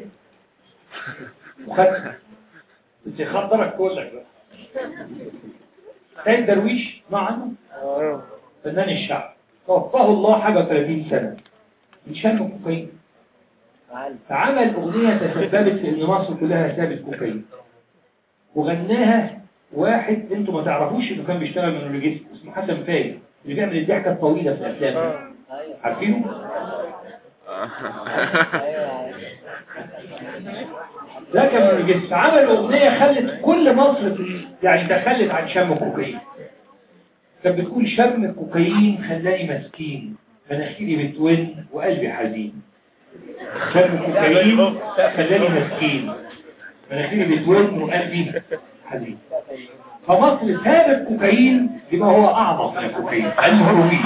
وخد انت خطرك كلك بقى سيد درويش ما عنه فنان الشعب توفاه الله حاجة 30 سنة بيشم الكوكايين فعمل أغنية تسببت في إن مصر كلها سابت كوكايين وغناها واحد انتوا ما تعرفوش انه كان بيشتغل مونولوجيست اسمه حسن فايد اللي بيعمل الضحكة الطويلة في الأفلام عارفينه؟ ده كان مونولوجيست عمل أغنية خلت كل مصر يعني تخلت عن شم الكوكايين كانت بتقول شم الكوكايين خلاني مسكين مناخيري بتون وقلبي حزين شرب الكوكايين خلاني مسكين مناخيري بتون وقلبي حزين فمصر ساب الكوكايين بما هو اعمق من الكوكايين الهروين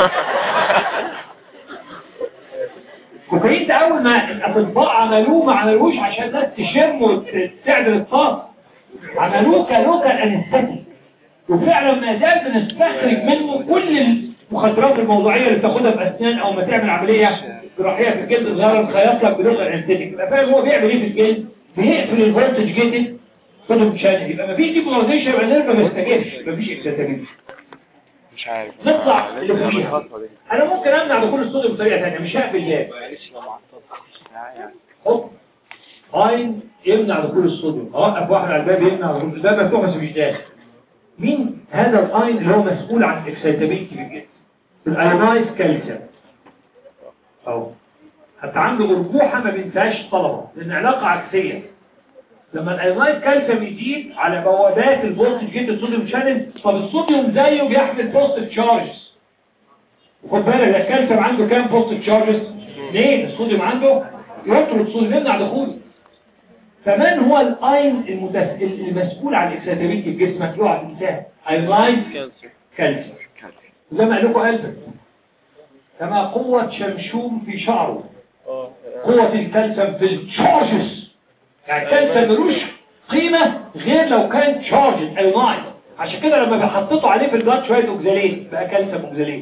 الكوكايين ده اول ما الاطباء عملوه ما عملوش عشان الناس تشم وتعدل الصوت عملوه كلوكال انستاتيك وفعلا ما زال بنستخرج منه كل المخدرات الموضوعيه اللي بتاخدها في اسنان او ما تعمل عمليه جراحيه في الجلد الصغيره تخيط لك بلوكال انستاتيك يبقى فاهم هو بيعمل ايه في الجلد بيقفل الفولتج جيتد صوديوم شانل يبقى ما فيش ديبولاريزيشن يبقى النيرف ما بيستجيبش ما فيش اكساتابيلتي مش عارف نطلع لسه اللي فيها الخطوة دي. انا ممكن امنع دخول الصوديوم بطريقه ثانيه مش هقفل الياب يعني. حط اين يمنع دخول الصوديوم اوقف واحد على الباب يمنع دخول الباب مفتوح بس مش داخل مين هذا الاين اللي هو مسؤول عن الاكسيتابيلتي في الجسم الايونايز كالسيوم اهو حتى عنده ارجوحه ما بينساش طلبه لان علاقه عكسيه لما الايونايز كالسيوم يزيد على بوابات الفولتج جيت الصوديوم شانل طب الصوديوم زيه بيحمل بوزيتيف تشارجز وخد بالك ده الكالسيوم عنده كام بوزيتيف تشارجز اثنين الصوديوم عنده يطرد الصوديوم يمنع دخوله فمن هو الاين المتس... المسؤول عن الاكسيتابيلتي في جسمك يقعد تنساه ايونايز كانسر كالسيوم زي ما قال لكم قلبك كما قوة شمشوم في شعره اه قوة الكالسيوم في التشارجز يعني الكالسيوم ملوش قيمة غير لو كان تشارجز ايونايز عشان كده لما بيحططوا عليه في البلاد شوية اوكزاليت بقى كالسيوم اوكزاليت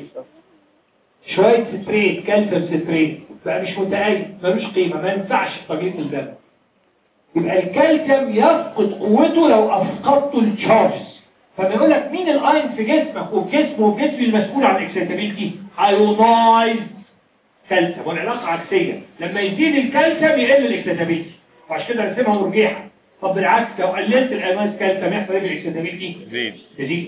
شوية ستريت كالسيوم ستريت بقى مش متأيد ملوش قيمة ما ينفعش في تجليد الدم يبقى الكالسيوم يفقد قوته لو افقدته التشارجز فما يقول لك مين الاين في جسمك وفي جسمه وفي جسمي المسؤول عن الاكسيتابيلتي ايونايز كالسيوم والعلاقه عكسيه لما يزيد الكالسيوم يقل الاكسيتابيلتي وعشان كده رسمها مرجحه طب بالعكس لو قللت الايونايز كالسيوم يحصل ايه بالاكسيتابيلتي زيد تزيد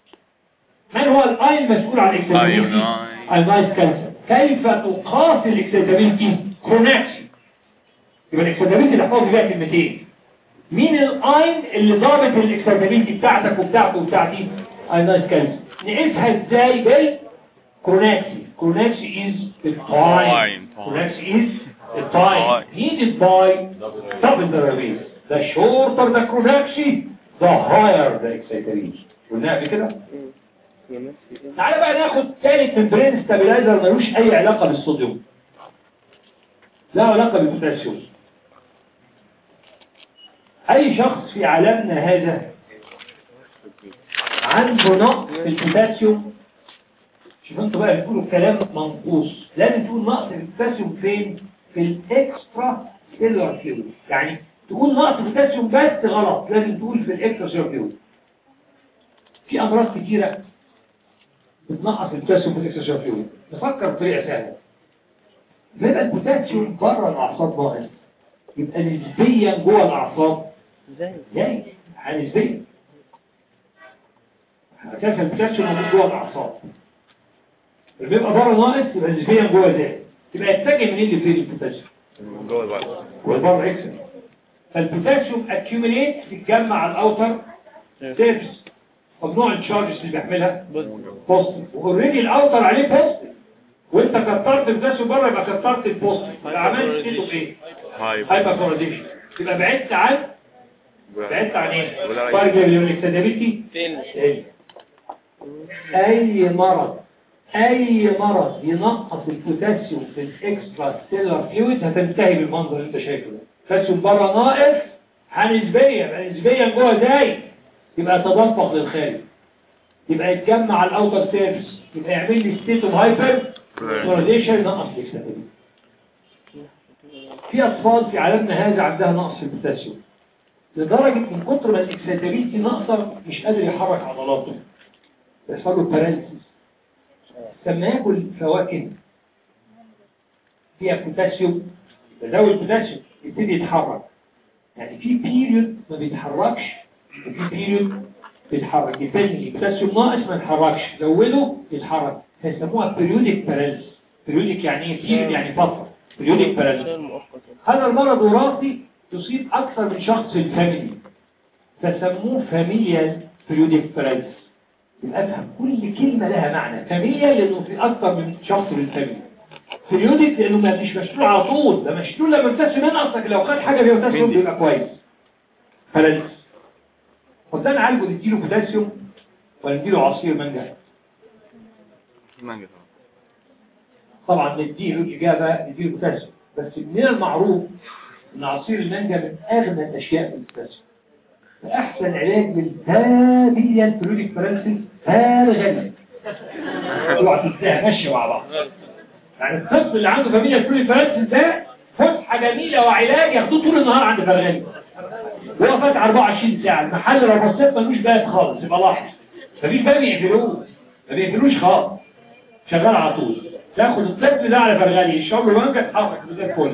من هو الاين المسؤول عن الاكسيتابيلتي Ionized. ايونايز كالسيوم كيف تقاس الاكسيتابيلتي كروناكسي يبقى الاكسيتابيلتي نحفظ فيها كلمتين مين الاين اللي ضابط الاكسيتابيلتي بتاعتك وبتاعته وبتاعتي ايونايز كالسيوم نقيسها ازاي بال كروناكسي كروناكسي is the time Time. كروناكسي is the time Time. needed by double the release the shorter the chronaxi the higher the excitability قلنا قبل كده تعالى بقى ناخد ثالث ممبرين ستابلايزر ملوش اي علاقه بالصوديوم لا علاقه بالبوتاسيوم اي شخص في عالمنا هذا عنده نقص في البوتاسيوم شوف انتوا بقى بتقولوا كلام منقوص لازم تقول نقص في البوتاسيوم فين في الاكسترا سيلولار فلويد يعني تقول نقص بوتاسيوم بس غلط لازم تقول في الاكسترا سيلولار فلويد في امراض كتيره بتنقص البوتاسيوم في الاكسترا سيلولار فلويد نفكر بطريقه سهله بيبقى البوتاسيوم بره الاعصاب ناقص يبقى نسبيا جوه الاعصاب ازاي زي نسبيا اساسا البوتاسيوم موجود جوه الاعصاب اللي بيبقى بره ناقص يبقى نسبيا جوه زائد يبقى يتجه منين لفين البوتاسيوم جوه بقى والبر اكسل فالبوتاسيوم اكيوميليت بيتجمع على الاوتر سيرفس طب نوع التشارجز اللي بيحملها بوزيتيف واوريدي الاوتر عليه بوزيتيف وانت كترت البوتاسيوم بره يبقى كترت البوزيتيف يبقى عملت ستيتو ايه هاي هايبركلورايزيشن يبقى بعدت عن بعدت عن ايه ولا أي- فرق بين الاكسدابيلتي فين ايه اي مرض اي مرض ينقص البوتاسيوم في الاكسترا سيلر فلويد هتنتهي بالمنظر اللي انت شايفه ده البوتاسيوم بره ناقص هنسبيا يبقى نسبيا جوه زايد يبقى يتدفق للخارج يبقى يتجمع على الاوتر سيرفس يبقى يعمل لي ستيت اوف هايبر بولاريزيشن ينقص الاكستابيلتي في اطفال في عالمنا هذا عندها نقص في البوتاسيوم لدرجة من كتر ما الاكستابيلتي ناقصة مش قادر يحرك عضلاته يحصل له باراليسيس لما ياكل فواكه فيها بوتاسيوم يزود البوتاسيوم يبتدي يتحرك يعني في بيريود ما بيتحركش وفي بيريود بيتحرك يبتدي البوتاسيوم ناقص ما يتحركش زوده يتحرك فيسموها بيريودك باراليس بيريودك يعني ايه بيريود يعني فترة بيريودك باراليس عشان مؤقت هذا المرض وراثي تصيب أكثر من شخص في الفاميلي فسموه فاميليال بريوديك باراليس يبقى افهم كل كلمة لها معنى فاميليا لانه في اكتر من شخص من الفاميليا بريودك لانه ما مش مشلول على طول ده مشلول لما بتسم من اصلك لو خد حاجة فيها بوتاسيوم مين دي؟ بيبقى كويس فلازم قلت انا عالجه نديله بوتاسيوم ولا نديله عصير مانجا مانجا طبعا طبعا نديله الإجابة نديله بوتاسيوم بس من المعروف ان عصير المانجا من اغنى الاشياء في البوتاسيوم فاحسن علاج للهادية البروديك فرنسي هذا غني اوعى تنساها ماشيه مع بعض يعني الطفل اللي عنده فاميليا البروديك فرنسي ده فسحه جميله وعلاج ياخدوه طول النهار عند فرغاني هو فاتح 24 ساعه المحل لو بصيت ملوش باب خالص يبقى لاحظ مفيش باب يقفلوه ما بيقفلوش خالص شغال على طول تاخد الطفل ده على فرغاني يشرب له مانجا تحرك زي الفل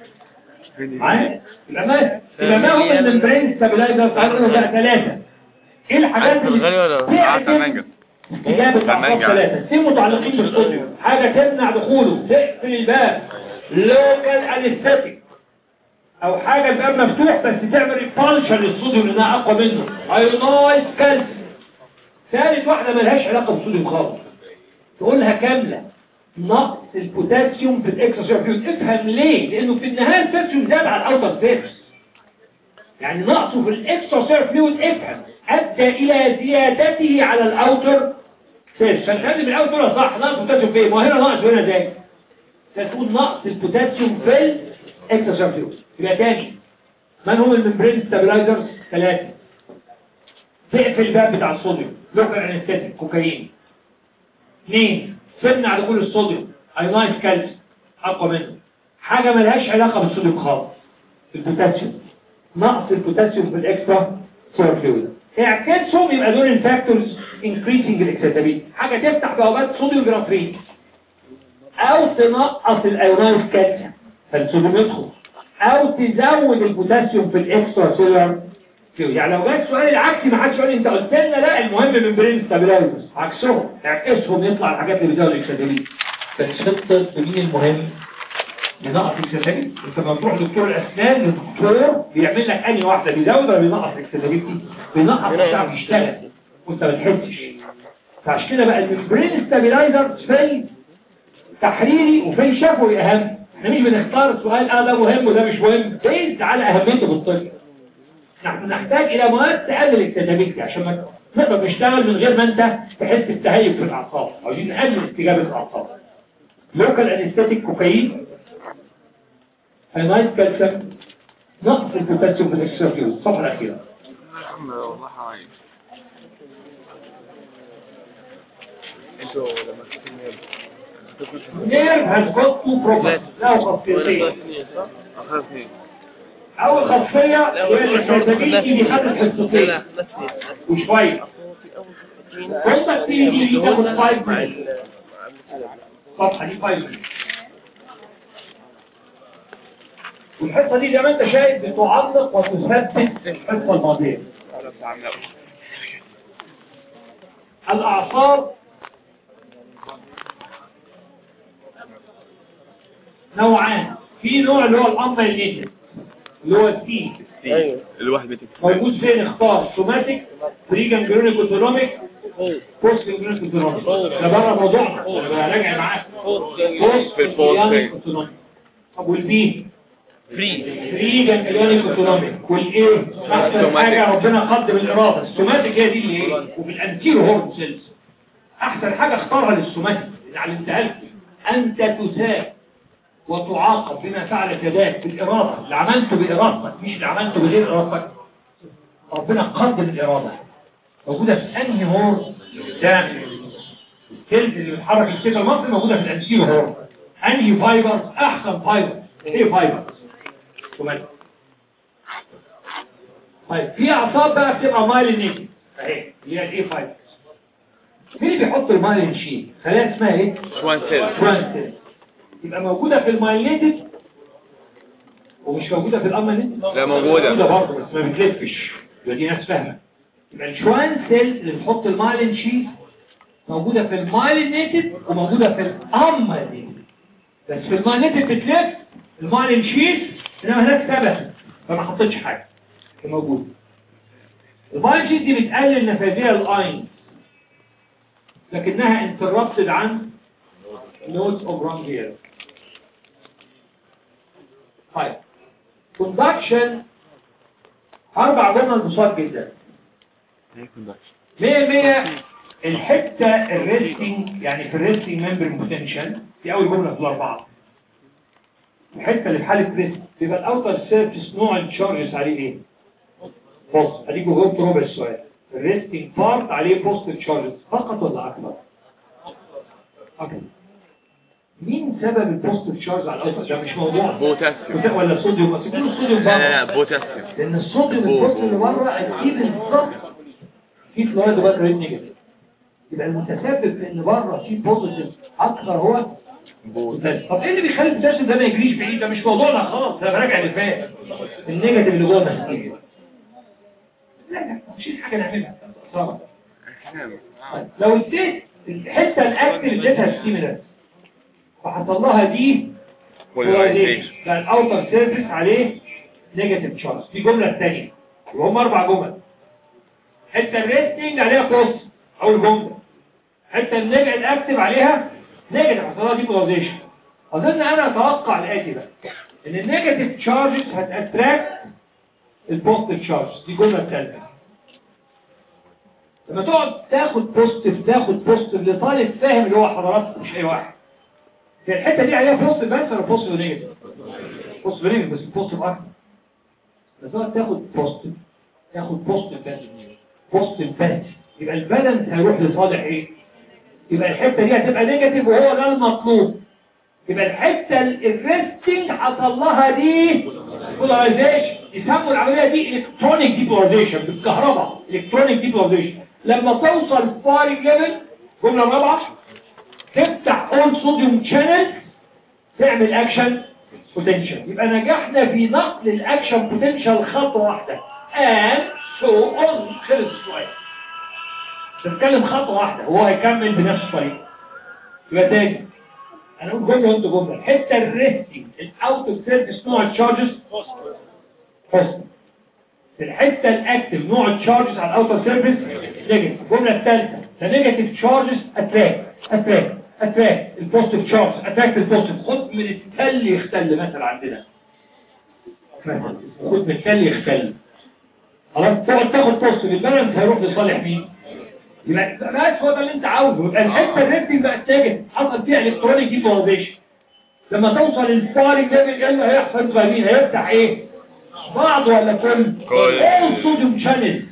معايا يبقى ما يبقى ما هم الممبرين ستابلايزر عندنا بقى ثلاثه ايه الحاجات عارف الغالي ولا اللي عارف المانجا استجابة الأعصاب المانجا. ثلاثة اثنين متعلقين بالصوديوم حاجة تمنع دخوله تقفل الباب لوكال انستاتيك او حاجة الباب مفتوح بس تعمل ريبالشن للصوديوم لانها اقوى منه ايونايز كالسيوم ثالث واحدة ملهاش علاقة بالصوديوم خالص تقولها كاملة نقص البوتاسيوم في الاكسترا فلويد افهم ليه لانه في النهاية البوتاسيوم زاد على الاوتر سيرفس يعني نقصه في الاكسترا سيرف فلويد افهم ادى الى زيادته على الاوتر سيرف فالخلي بالاوتر صح نقص البوتاسيوم فين ما هنا ناقص وهنا زي تقول نقص البوتاسيوم في الاكسترا سيرف فلويد يبقى تاني من هم الممبرين ستابلايزرز ثلاثة تقفل الباب بتاع الصوديوم لوكال انستاتيك كوكايين اثنين تمنع دخول الصوديوم ايونايز كالسيوم اقوى منه حاجة ملهاش علاقة بالصوديوم خالص البوتاسيوم نقص البوتاسيوم في الاكسترا سير فلويد اعكاسهم يبقى دول الفاكتورز انكريسنج الاكسيتابيلتي حاجة تفتح بوابات صوديوم جرافرين او تنقص الايونايز كالسيوم فالصوديوم يدخل او تزود البوتاسيوم في الاكسترا سيلر فلويد يعني لو جاء السؤال العكسي ما حدش يقول لي انت قلت لنا لا المهم من برين ستابلايزرز عكسهم اعكسهم يطلع الحاجات اللي بتزود الاكسيتابيلتي فالخطه مين المهم بينقص اكسدابيلتي انت لما تروح دكتور الاسنان الدكتور بيعمل لك انهي واحده بيزود ولا بينقص اكسدابيلتي بينقص عشان يشتغل وانت ما تحسش فعشان كده بقى الممبرين ستابلايزر في تحريري وفي شفوي اهم احنا مش بنختار السؤال اه ده مهم وده مش مهم بيز على اهميته بالطفل نحن نحتاج الى مواد تقلل الاكسدابيلتي عشان ما نقدر نشتغل من غير ما انت تحس بتهيب في الاعصاب عاوزين نقلل استجابه الاعصاب لوكال انستاتيك كوكايين اينايت كالسيوم نقص البوتاسيوم في الاكسرفيوز الصفحة الأخيرة والله حوالي انتوا لما كنتوا نيرف هاز جوت تو بروبلم له خاصيتين اخر اثنين أول خاصية هي الحسابين اللي خدت حصتين وشوية كنت تيجي دي تاخد 5 minutes الصفحة دي 5 minutes والحصة دي زي ما انت شايف بتعلق وتثبت الحصة الماضية الأعصاب نوعان في نوع اللي هو الأمر النيتف اللي هو السي ايوه الواحد بيتك موجود فين اختار سوماتيك بري جانجلونيك اوتونوميك بوست جانجلونيك اوتونوميك ده بره موضوعنا انا راجع معاك بوست في البوست جانجلونيك اوتونوميك طب والبي فري بري جانجلونيك اوتونوميك والايه احسن حاجه ربنا قدم الاراده السوماتيك هي دي اللي ايه وبالانتيرو هورن سيلز احسن حاجه اختارها للسوماتيك اللي علمتها لكم انت تثاب وتعاقب بما فعلت يداك بالإرادة اللي عملته بإرادتك مش اللي عملته بغير إرادتك ربنا قدم الإرادة موجودة في أنهي هور ده السيلز اللي بتحرك السيلز المصري موجودة في الأنسيرو هور أنهي فايبر أحسن فايبر إيه فايبر سوماتيك طيب في أعصاب بقى بتبقى مايلين نيجي أهي اللي هي الإيه فايبر مين اللي بيحط المايلين شيت خلايا اسمها إيه؟ شوان سيل شوان سيل يبقى موجودة في المايليتد ومش موجودة في الأمانيتد لا موجودة. موجودة برضه بس ما بتلفش يبقى دي ناس فاهمة يبقى الشوان سيل اللي بتحط المايلين شيت موجودة في المايلينيتد وموجودة في الأمانيتد بس في المايلينيتد بتلف المايلين شيت إنما هناك ثبت فما حطيتش حاجة هي موجودة المايلين شيت دي بتقلل نفاذية الأين لكنها انتربتد عن نوت اوف رانفير طيب كوندكشن اربع جمل بسيط جدا ايه كوندكشن مية مية الحتة الريستنج يعني في الريستنج ممبر بوتنشال دي أول جملة في الأربعة الحتة اللي في حالة ريست بيبقى الأوتر سيرفيس نوع التشارجز عليه إيه؟ بص أديكوا جاوبت ربع السؤال الريستنج بارت عليه بوست تشارجز فقط ولا أكثر؟ أكثر مين سبب البوست تشارج على الأوتر؟ ده مش موضوع بوتاسيوم ولا صوديوم بس يقولوا الصوديوم لا بره لا لا بوتاسيوم لان الصوديوم البوست اللي بره اكيد بالظبط في فلويد وباك ريت نيجاتيف يبقى المتسبب في ان بره في بوزيتيف اكثر هو بوتاسيوم طب ايه اللي بيخلي البوتاسيوم ده ما يجريش بعيد ده مش موضوعنا خالص ده براجع اللي فات النيجاتيف اللي جوه النتيجه لا لا مش حاجه نعملها صعبه طيب، لو اديت الحته الاكتف اديتها ستيمولانت فحصل لها دي بولاريزيشن بقى الاوتر سيرفيس عليه نيجاتيف تشارج دي جمله الثانيه يبقى هم اربع جمل حته الريستنج عليها بوست اول جمله حته النيجاتيف الاكتف عليها نيجاتيف حصل لها دي بولاريزيشن اظن انا اتوقع الاتي بقى ان النيجاتيف تشارجز هتاتراكت البوزيتيف تشارج دي الجمله الثالثه لما تقعد تاخد بوزيتيف تاخد بوزيتيف لطالب فاهم اللي هو حضراتكم مش اي واحد هي الحته دي عليها بوزيتيف بس ولا بوزيتيف نيجاتيف بوزيتيف نيجاتيف بس بوزيتيف اكتر بس تقعد تاخد بوزيتيف تاخد بوزيتيف بس بوزيتيف بس يبقى البالانس هيروح لصالح ايه يبقى الحته دي هتبقى نيجاتيف وهو ده المطلوب يبقى الحته الريستنج حصل لها دي بولاريزيشن يسموا العمليه دي الكترونيك ديبولاريزيشن بالكهرباء الكترونيك ديبولاريزيشن لما توصل فارق ليفل جمله رابعه تفتح اول صوديوم شانل تعمل اكشن بوتنشال يبقى نجحنا في نقل الاكشن بوتنشال خطوه واحده and so on خلص السؤال بنتكلم خطوه واحده وهو هيكمل بنفس الطريقه يبقى تاني انا اقول جمله وانت جمله الحته الريستنج الاوت اوف سيرفيس نوع التشارجز بوزيتيف في الحته الاكتف نوع التشارجز على الاوتر سيرفيس نيجاتيف الجمله الثالثه the negative charges attract attract attract البوزيتيف تشارج attract البوزيتيف خد من التل يختل مثلا عندنا مثلا خد من التل يختل خلاص تقعد تاخد بوزيتيف البالانس هيروح لصالح مين يبقى بس هو ده اللي انت عاوزه يبقى الحته الريتنج بقت نيجاتيف حصل فيها الكترونيك ديبولاريزيشن لما توصل للفارق ليفل ايه اللي هيحصل بقى مين هيفتح ايه بعض ولا كل كل. all sodium channels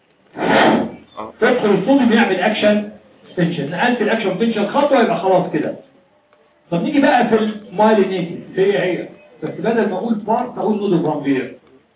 اه تدخل الصوديوم يعمل اكشن تنشن نقلت الاكشن تنشن خطوه يبقى خلاص كده طب نيجي بقى في المايلينيتد هي هي بس بدل ما اقول بارت اقول نود اوف رانفير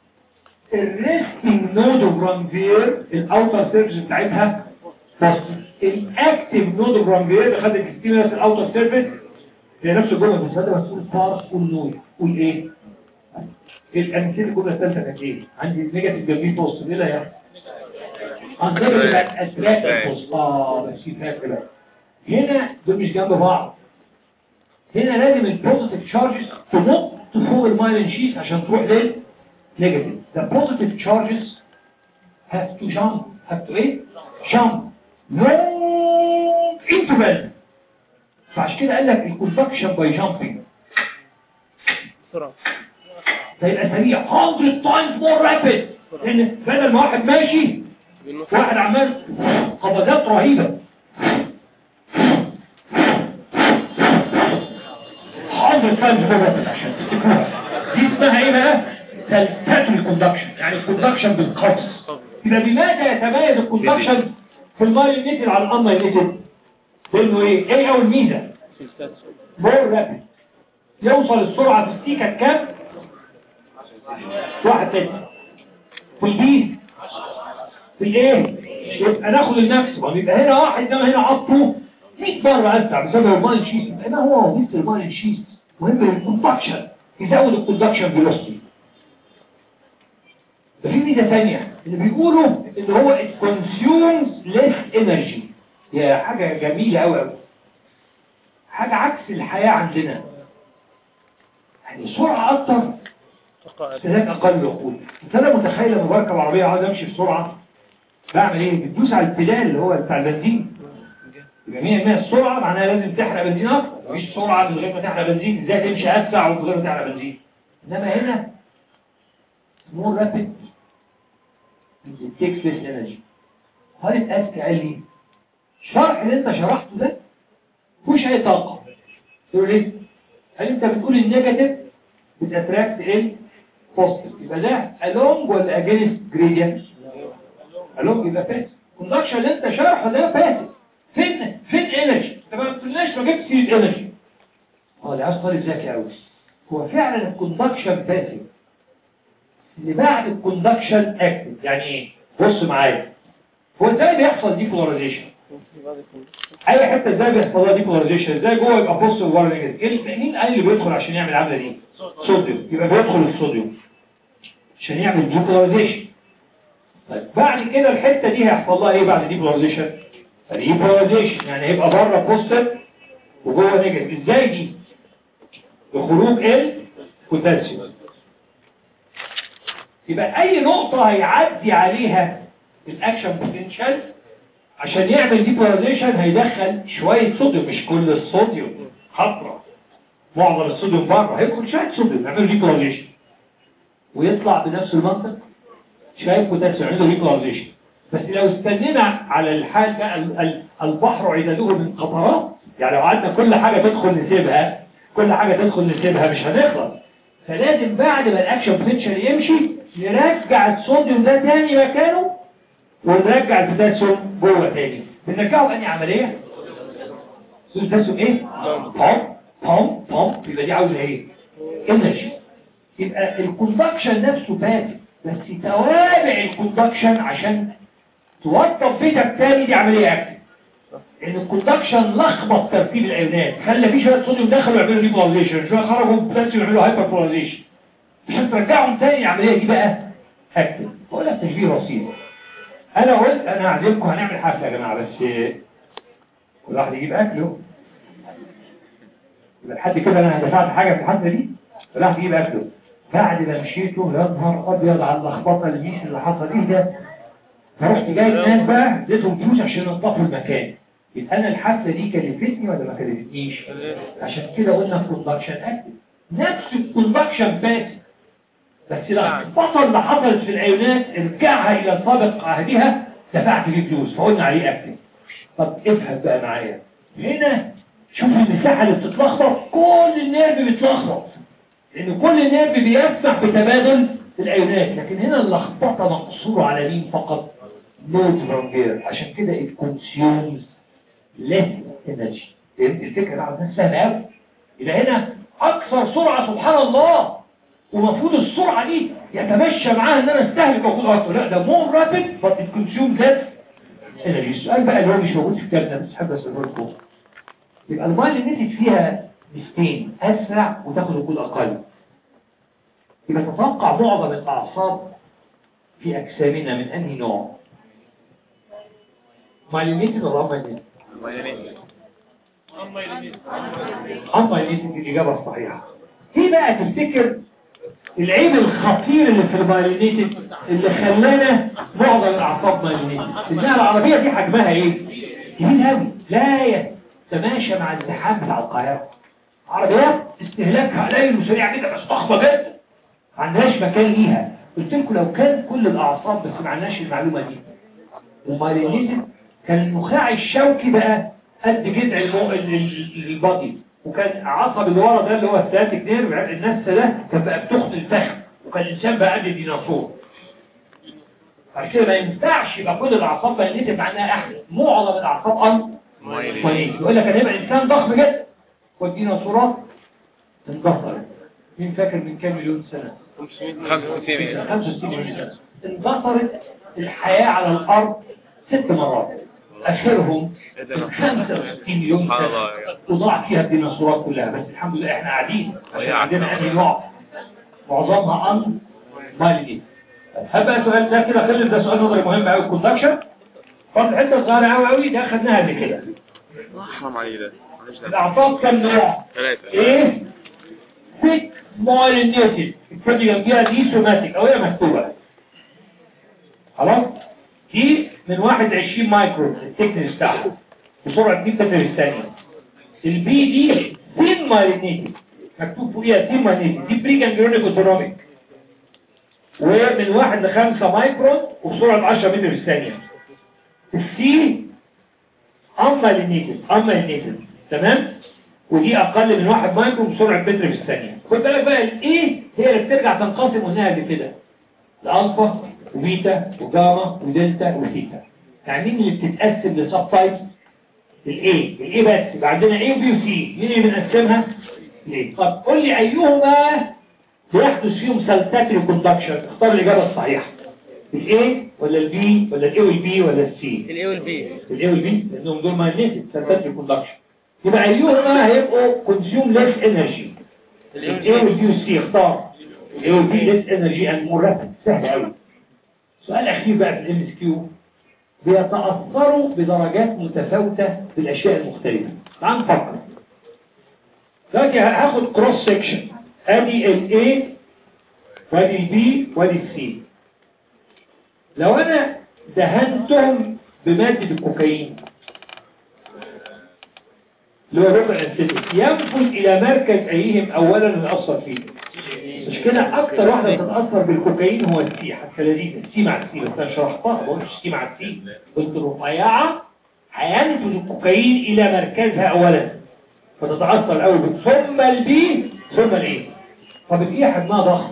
الريستنج نود اوف رانفير الاوتر سيرفيس بتاعتها بوزيتيف الاكتيف نود اوف رانفير اللي خدت الستيمولس الاوتر سيرفيس هي نفس الجمله بس بدل ما تقول بارت قول نود قول ايه الامثله الجمله الثالثه كانت ايه عندي نيجاتيف جنبيه بوزيتيف ايه اللي هيحصل هنضرب بقى أسلاك الفوز اه بس فاكر بقى هنا دول مش جنب بعض هنا لازم البوزيتيف تشارجز تنط فوق المايلين شيت عشان تروح للنيجاتيف the positive charges have to jump have to ايه jump long interval فعشان كده قال لك الكونفكشن باي جامبينج بسرعة فيبقى سريع 100 times more rapid لان بدل ما واحد ماشي بالنص واحد عمال قفزات رهيبة حاضر فانز بابا عشان تفتكروها دي اسمها ايه بقى؟ سلساتري كوندكشن يعني الكوندكشن بالقفز يبقى بماذا يتميز الكوندكشن في المايلينيتد على الانمايلينيتد؟ لانه ايه؟ ايه اول ميزة؟ مور رابيد يوصل السرعة في السيكة كام؟ واحد تاني والبي في الايه يبقى ناخد الماكسيمم يبقى هنا واحد ده هنا عطه 100 مره اسرع بسبب الماين شيست يبقى ما هو وظيفه الماين شيست مهم الكوندكشن يزود الكوندكشن فيلوسيتي ده في ميزه ثانيه اللي بيقولوا ان هو it consumes less energy يا حاجه جميله قوي قوي حاجه عكس الحياه عندنا يعني سرعه اكتر استهلاك اقل وقود انت انا متخيل لما بركب عربيه عاوز امشي بسرعه بعمل ايه بتدوس على البدال اللي هو بتاع البنزين يبقى 100% السرعه معناها لازم تحرق بنزين اكتر مفيش سرعه من غير ما تحرق بنزين ازاي تمشي اسرع ومن غير ما تحرق بنزين انما هنا more rapid it takes less energy هل اسك قال لي الشرح اللي انت شرحته ده مفيهوش اي طاقه تقول ليه هل انت بتقول النيجاتيف بتاتراكت البوزيتيف يبقى ده along ولا against gradient along يبقى passive الكوندكشن اللي انت شرحه ده passive فين فين انرجي انت ما قلتلناش ما جبت سيره انرجي اه ده عايز طالب ذكي قوي هو فعلا الكوندكشن باسيف اللي بعد الكوندكشن اكتف يعني ايه بص معايا هو ازاي بيحصل ديبولاريزيشن اي حته ازاي بيحصل لها ديبولاريزيشن ازاي جوه يبقى بص وورا نيجاتيف ايه مين قال اللي بيدخل عشان يعمل العمله دي صوديوم يبقى بيدخل الصوديوم عشان يعمل ديبولاريزيشن طيب بعد كده الحته دي هيحصل لها ايه بعد ديبولاريزيشن ريبولاريزيشن يعني هيبقى بره بوزيتيف وجوه نيجاتيف ازاي دي بخروج ال بوتاسيوم يبقى اي نقطة هيعدي عليها الاكشن بوتنشال عشان يعمل ديبولاريزيشن هيدخل شوية صوديوم مش كل الصوديوم حضرة معظم الصوديوم بره هيدخل شوية صوديوم يعملوا ديبولاريزيشن ويطلع بنفس المنطق شوية بوتاسيوم يعملوا ديبولاريزيشن بس لو استنينا على الحال بقى ال- ال- البحر عدده من قطرات يعني لو قعدنا كل حاجة تدخل نسيبها كل حاجة تدخل نسيبها مش هنخلص فلازم بعد ما الاكشن بوتنشال يمشي نرجع الصوديوم ده تاني مكانه ونرجع البوتاسيوم جوه تاني بنرجعه بأني عملية البوتاسيوم ايه؟ بوم بوم بوم يبقى دي عاوزة ايه؟ انرجي يبقى الكوندكشن نفسه باسف بس توابع الكوندكشن عشان توظف بيتك تاني دي عملية اكتف ان الكوندكشن لخبط ترتيب الايونات خلى في شويه صوديوم دخلوا يعملوا ديبولاريزيشن شويه خرجوا بوتاسيوم يعملوا هايبربولاريزيشن عشان ترجعهم تاني العمليه دي بقى اكتف بقول لك تشبيه بسيط انا قلت انا هعزمكم هنعمل حفله يا جماعه بس كل واحد يجيب اكله يبقى لحد كده انا دفعت حاجه في الحفله دي كل واحد يجيب اكله بعد ما مشيته يا نهار ابيض على اللخبطه اللي اللي حصل ايه ده فرحت جاي الناس بقى اديتهم فلوس عشان ينظفوا المكان يبقى انا الحفله دي كلفتني ولا ما كلفتنيش عشان كده قلنا الكوندكشن اكتف نفس الكوندكشن بس بس لا البطل اللي حصلت في الايونات ارجعها الى سابق عهدها دفعت فيه فلوس فقلنا عليه اكتف طب افهم بقى معايا هنا شوف المساحه اللي بتتلخبط كل النيرف بيتلخبط لان كل نيرف بيسمح بتبادل الايونات لكن هنا اللخبطه مقصوره على مين فقط نوترون بير عشان كده it consumes less energy فهمت الفكره على الناس سهله قوي يبقى هنا اكثر سرعه سبحان الله ومفروض السرعه دي يتمشى معاها ان انا استهلك واخد اكتر لا ده مور رابيد but it consumes less energy السؤال بقى اللي هو مش موجود في الكتاب بس حابب اساله لكم يبقى الميه اللي نزلت فيها ميزتين اسرع وتاخد وجود اقل يبقى تتوقع معظم الاعصاب في اجسامنا من انهي نوع مايلينيتد ولا امايلينيتد امايلينيتد دي الاجابه الصحيحه ايه بقى تفتكر العيب الخطير اللي في المايلينيتد اللي خلانا معظم الاعصاب مايلينيتد النهايه العربيه دي حجمها ايه كبير قوي لا يتماشى مع الزحام بتاع القاهره عربيات استهلاكها قليل وسريع جدا بس ضخمه جدا ما عندهاش مكان ليها قلت لكم لو كان كل الاعصاب بس ما عندناش المعلومه دي ومايلينيتد كان النخاع الشوكي بقى قد جذع المو... ال- ال- البادي وكان عصب اللي ورا ده اللي هو السياتيك نيرف الناس ده كان بقى بتخن الفخذ وكان الانسان بقى قد الديناصور عشان كده ما ينفعش يبقى كل الاعصاب مايلينيتد مع انها احلى معظم الاعصاب ان مايلينيتد يقول لك انا هيبقى انسان ضخم جدا والديناصورات اندثرت مين فاكر من كام مليون سنه 65 65 مليون سنة اندثرت الحياة على الأرض ست مرات أخرهم 65 مليون سبحان سنة الله وضاع فيها الديناصورات كلها بس الحمد لله احنا قاعدين عشان وهي عندنا أنهي نوع معظمها أن مالي هبقى سؤال ده كده خلي ده سؤال نظري مهم قوي الكوندكشن فضل حته صغيره قوي قوي ده خدناها قبل كده حرام عليه ده معلش ده الاعصاب كام نوع ثلاثة ايه ثيك مايلينيتد الكتاب جنبيها دي سوماتيك او هي مكتوبه خلاص دي من 21 مايكرون التكنس بتاعها بسرعة 2 متر في الثانية البي دي ثين مايلينيتد مكتوب فوقيها ثين مايلينيتد دي بري جانجلونيك اوتونوميك ومن 1 ل 5 مايكرون وبسرعة 10 متر في الثانية السي امالينيتد امالينيتد تمام ودي اقل من 1 مايكرون بسرعة متر في الثانية خد بالك بقى الايه هي اللي بترجع تنقسم قلناها قبل كده الالفا وبيتا وجاما ودلتا وثيتا يعني مين اللي بتتقسم لسب تايب الاي الاي بس يبقى عندنا اي وبي وسي مين اللي بنقسمها الاي طب قول لي ايهما بيحدث فيهم سلتاتري كوندكشن اختار الاجابه الصحيحه الاي ولا البي ولا الاي والبي ولا السي الاي والبي الاي والبي لانهم دول ماجنتيك سلتاتري كوندكشن يبقى ايهما هيبقوا كونسيوم ليس انرجي الاي والبي والسي اختار الاي والبي ليس انرجي اند مور رابيد سهل قوي سؤال اخير بقى في الام اس كيو بيتاثروا بدرجات متفاوته بالاشياء المختلفه تعال نفكر دلوقتي هاخد كروس سيكشن ادي الاي وادي البي وادي السي لو انا دهنتهم بمادة الكوكايين اللي هو ربع السيتك ينفذ الى مركز ايهم اولا ويأثر فيه مش كده اكتر واحدة بتتأثر بالكوكايين هو السي حتى لذيذ السي مع السي بس انا شرحتها ما قلتش السي مع السي قلت الرفيعة هينفذ الكوكايين الى مركزها اولا فتتأثر الاول ثم البي ثم الايه طب الايه حجمها ضخم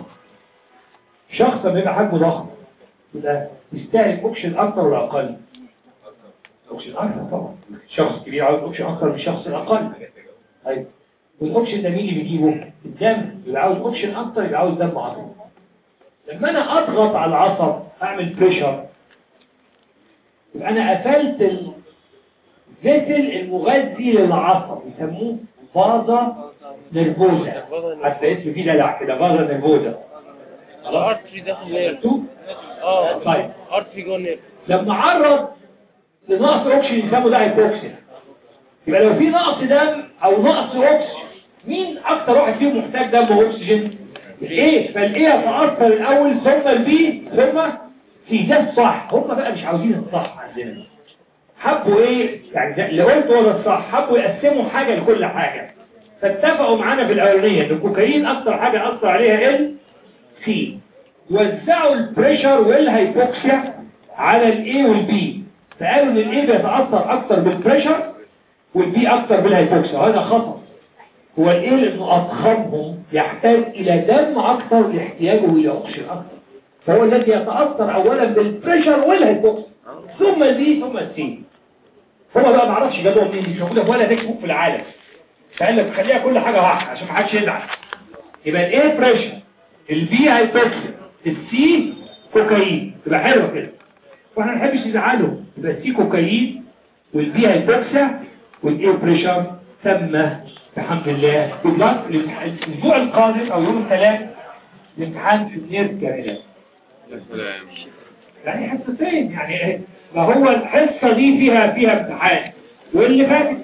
شخص لما يبقى حجمه ضخم يبقى يستهلك اوكسجين اكتر ولا اقل اوكسجين اكتر طبعا شخص كبير عاوز اوكسجين اكتر من الشخص الاقل طيب والاوكسجين ده مين اللي بيجيبه الدم يبقى عاوز اوكسجين اكتر يبقى عاوز دم اكتر لما انا اضغط على العصب اعمل بريشر يبقى انا قفلت الفيتل المغذي للعصب يسموه فازا نرفوزا حتى اسم فيه دلع كده فازا نرفوزا الارتري داخل نير مكتوب اه طيب. ارتري جوه نير لما عرض لنقص اكسجين يسموه ده هيبوكسيا يبقى لو في نقص دم او نقص اكسجين مين اكتر واحد فيهم محتاج دم واكسجين الايه فالايه يتاثر الاول ثم البي ثم في ده الصح هم بقى مش عاوزين الصح عندنا حبوا ايه يعني ده اللي قلت هو ده الصح حبوا يقسموا حاجه لكل حاجه فاتفقوا معانا في الاولانيه ان الكوكايين اكتر حاجه اثر عليها ال سي وزعوا البريشر والهايبوكسيا على الاي والبي فقالوا ان الاي بيتاثر اكتر بالبريشر والبي اكتر بالهايبوكسيا وهذا خطأ هو الايه لانه اضخمهم يحتاج الى دم اكتر لاحتياجه الى اكسجين اكتر فهو الذي يتاثر اولا بالبريشر والهايبوكسيا ثم البي ثم السي هو بقى ما اعرفش جابوها منين مش موجوده في ولا تكست بوك في العالم فقال لك خليها كل حاجه واحده عشان ما حدش يزعل يبقى الايه بريشر البي هايبوكسيا السي كوكايين تبقى حلوه كده واحنا ما نحبش نزعله يبقى السي كوكايين والبي هايبوكسيا والايه بريشر تم الحمد لله بالظبط الاسبوع القادم او يوم الثلاث الامتحان في النير كاملة يعني حصتين يعني ما هو الحصة دي فيها فيها امتحان واللي فاتت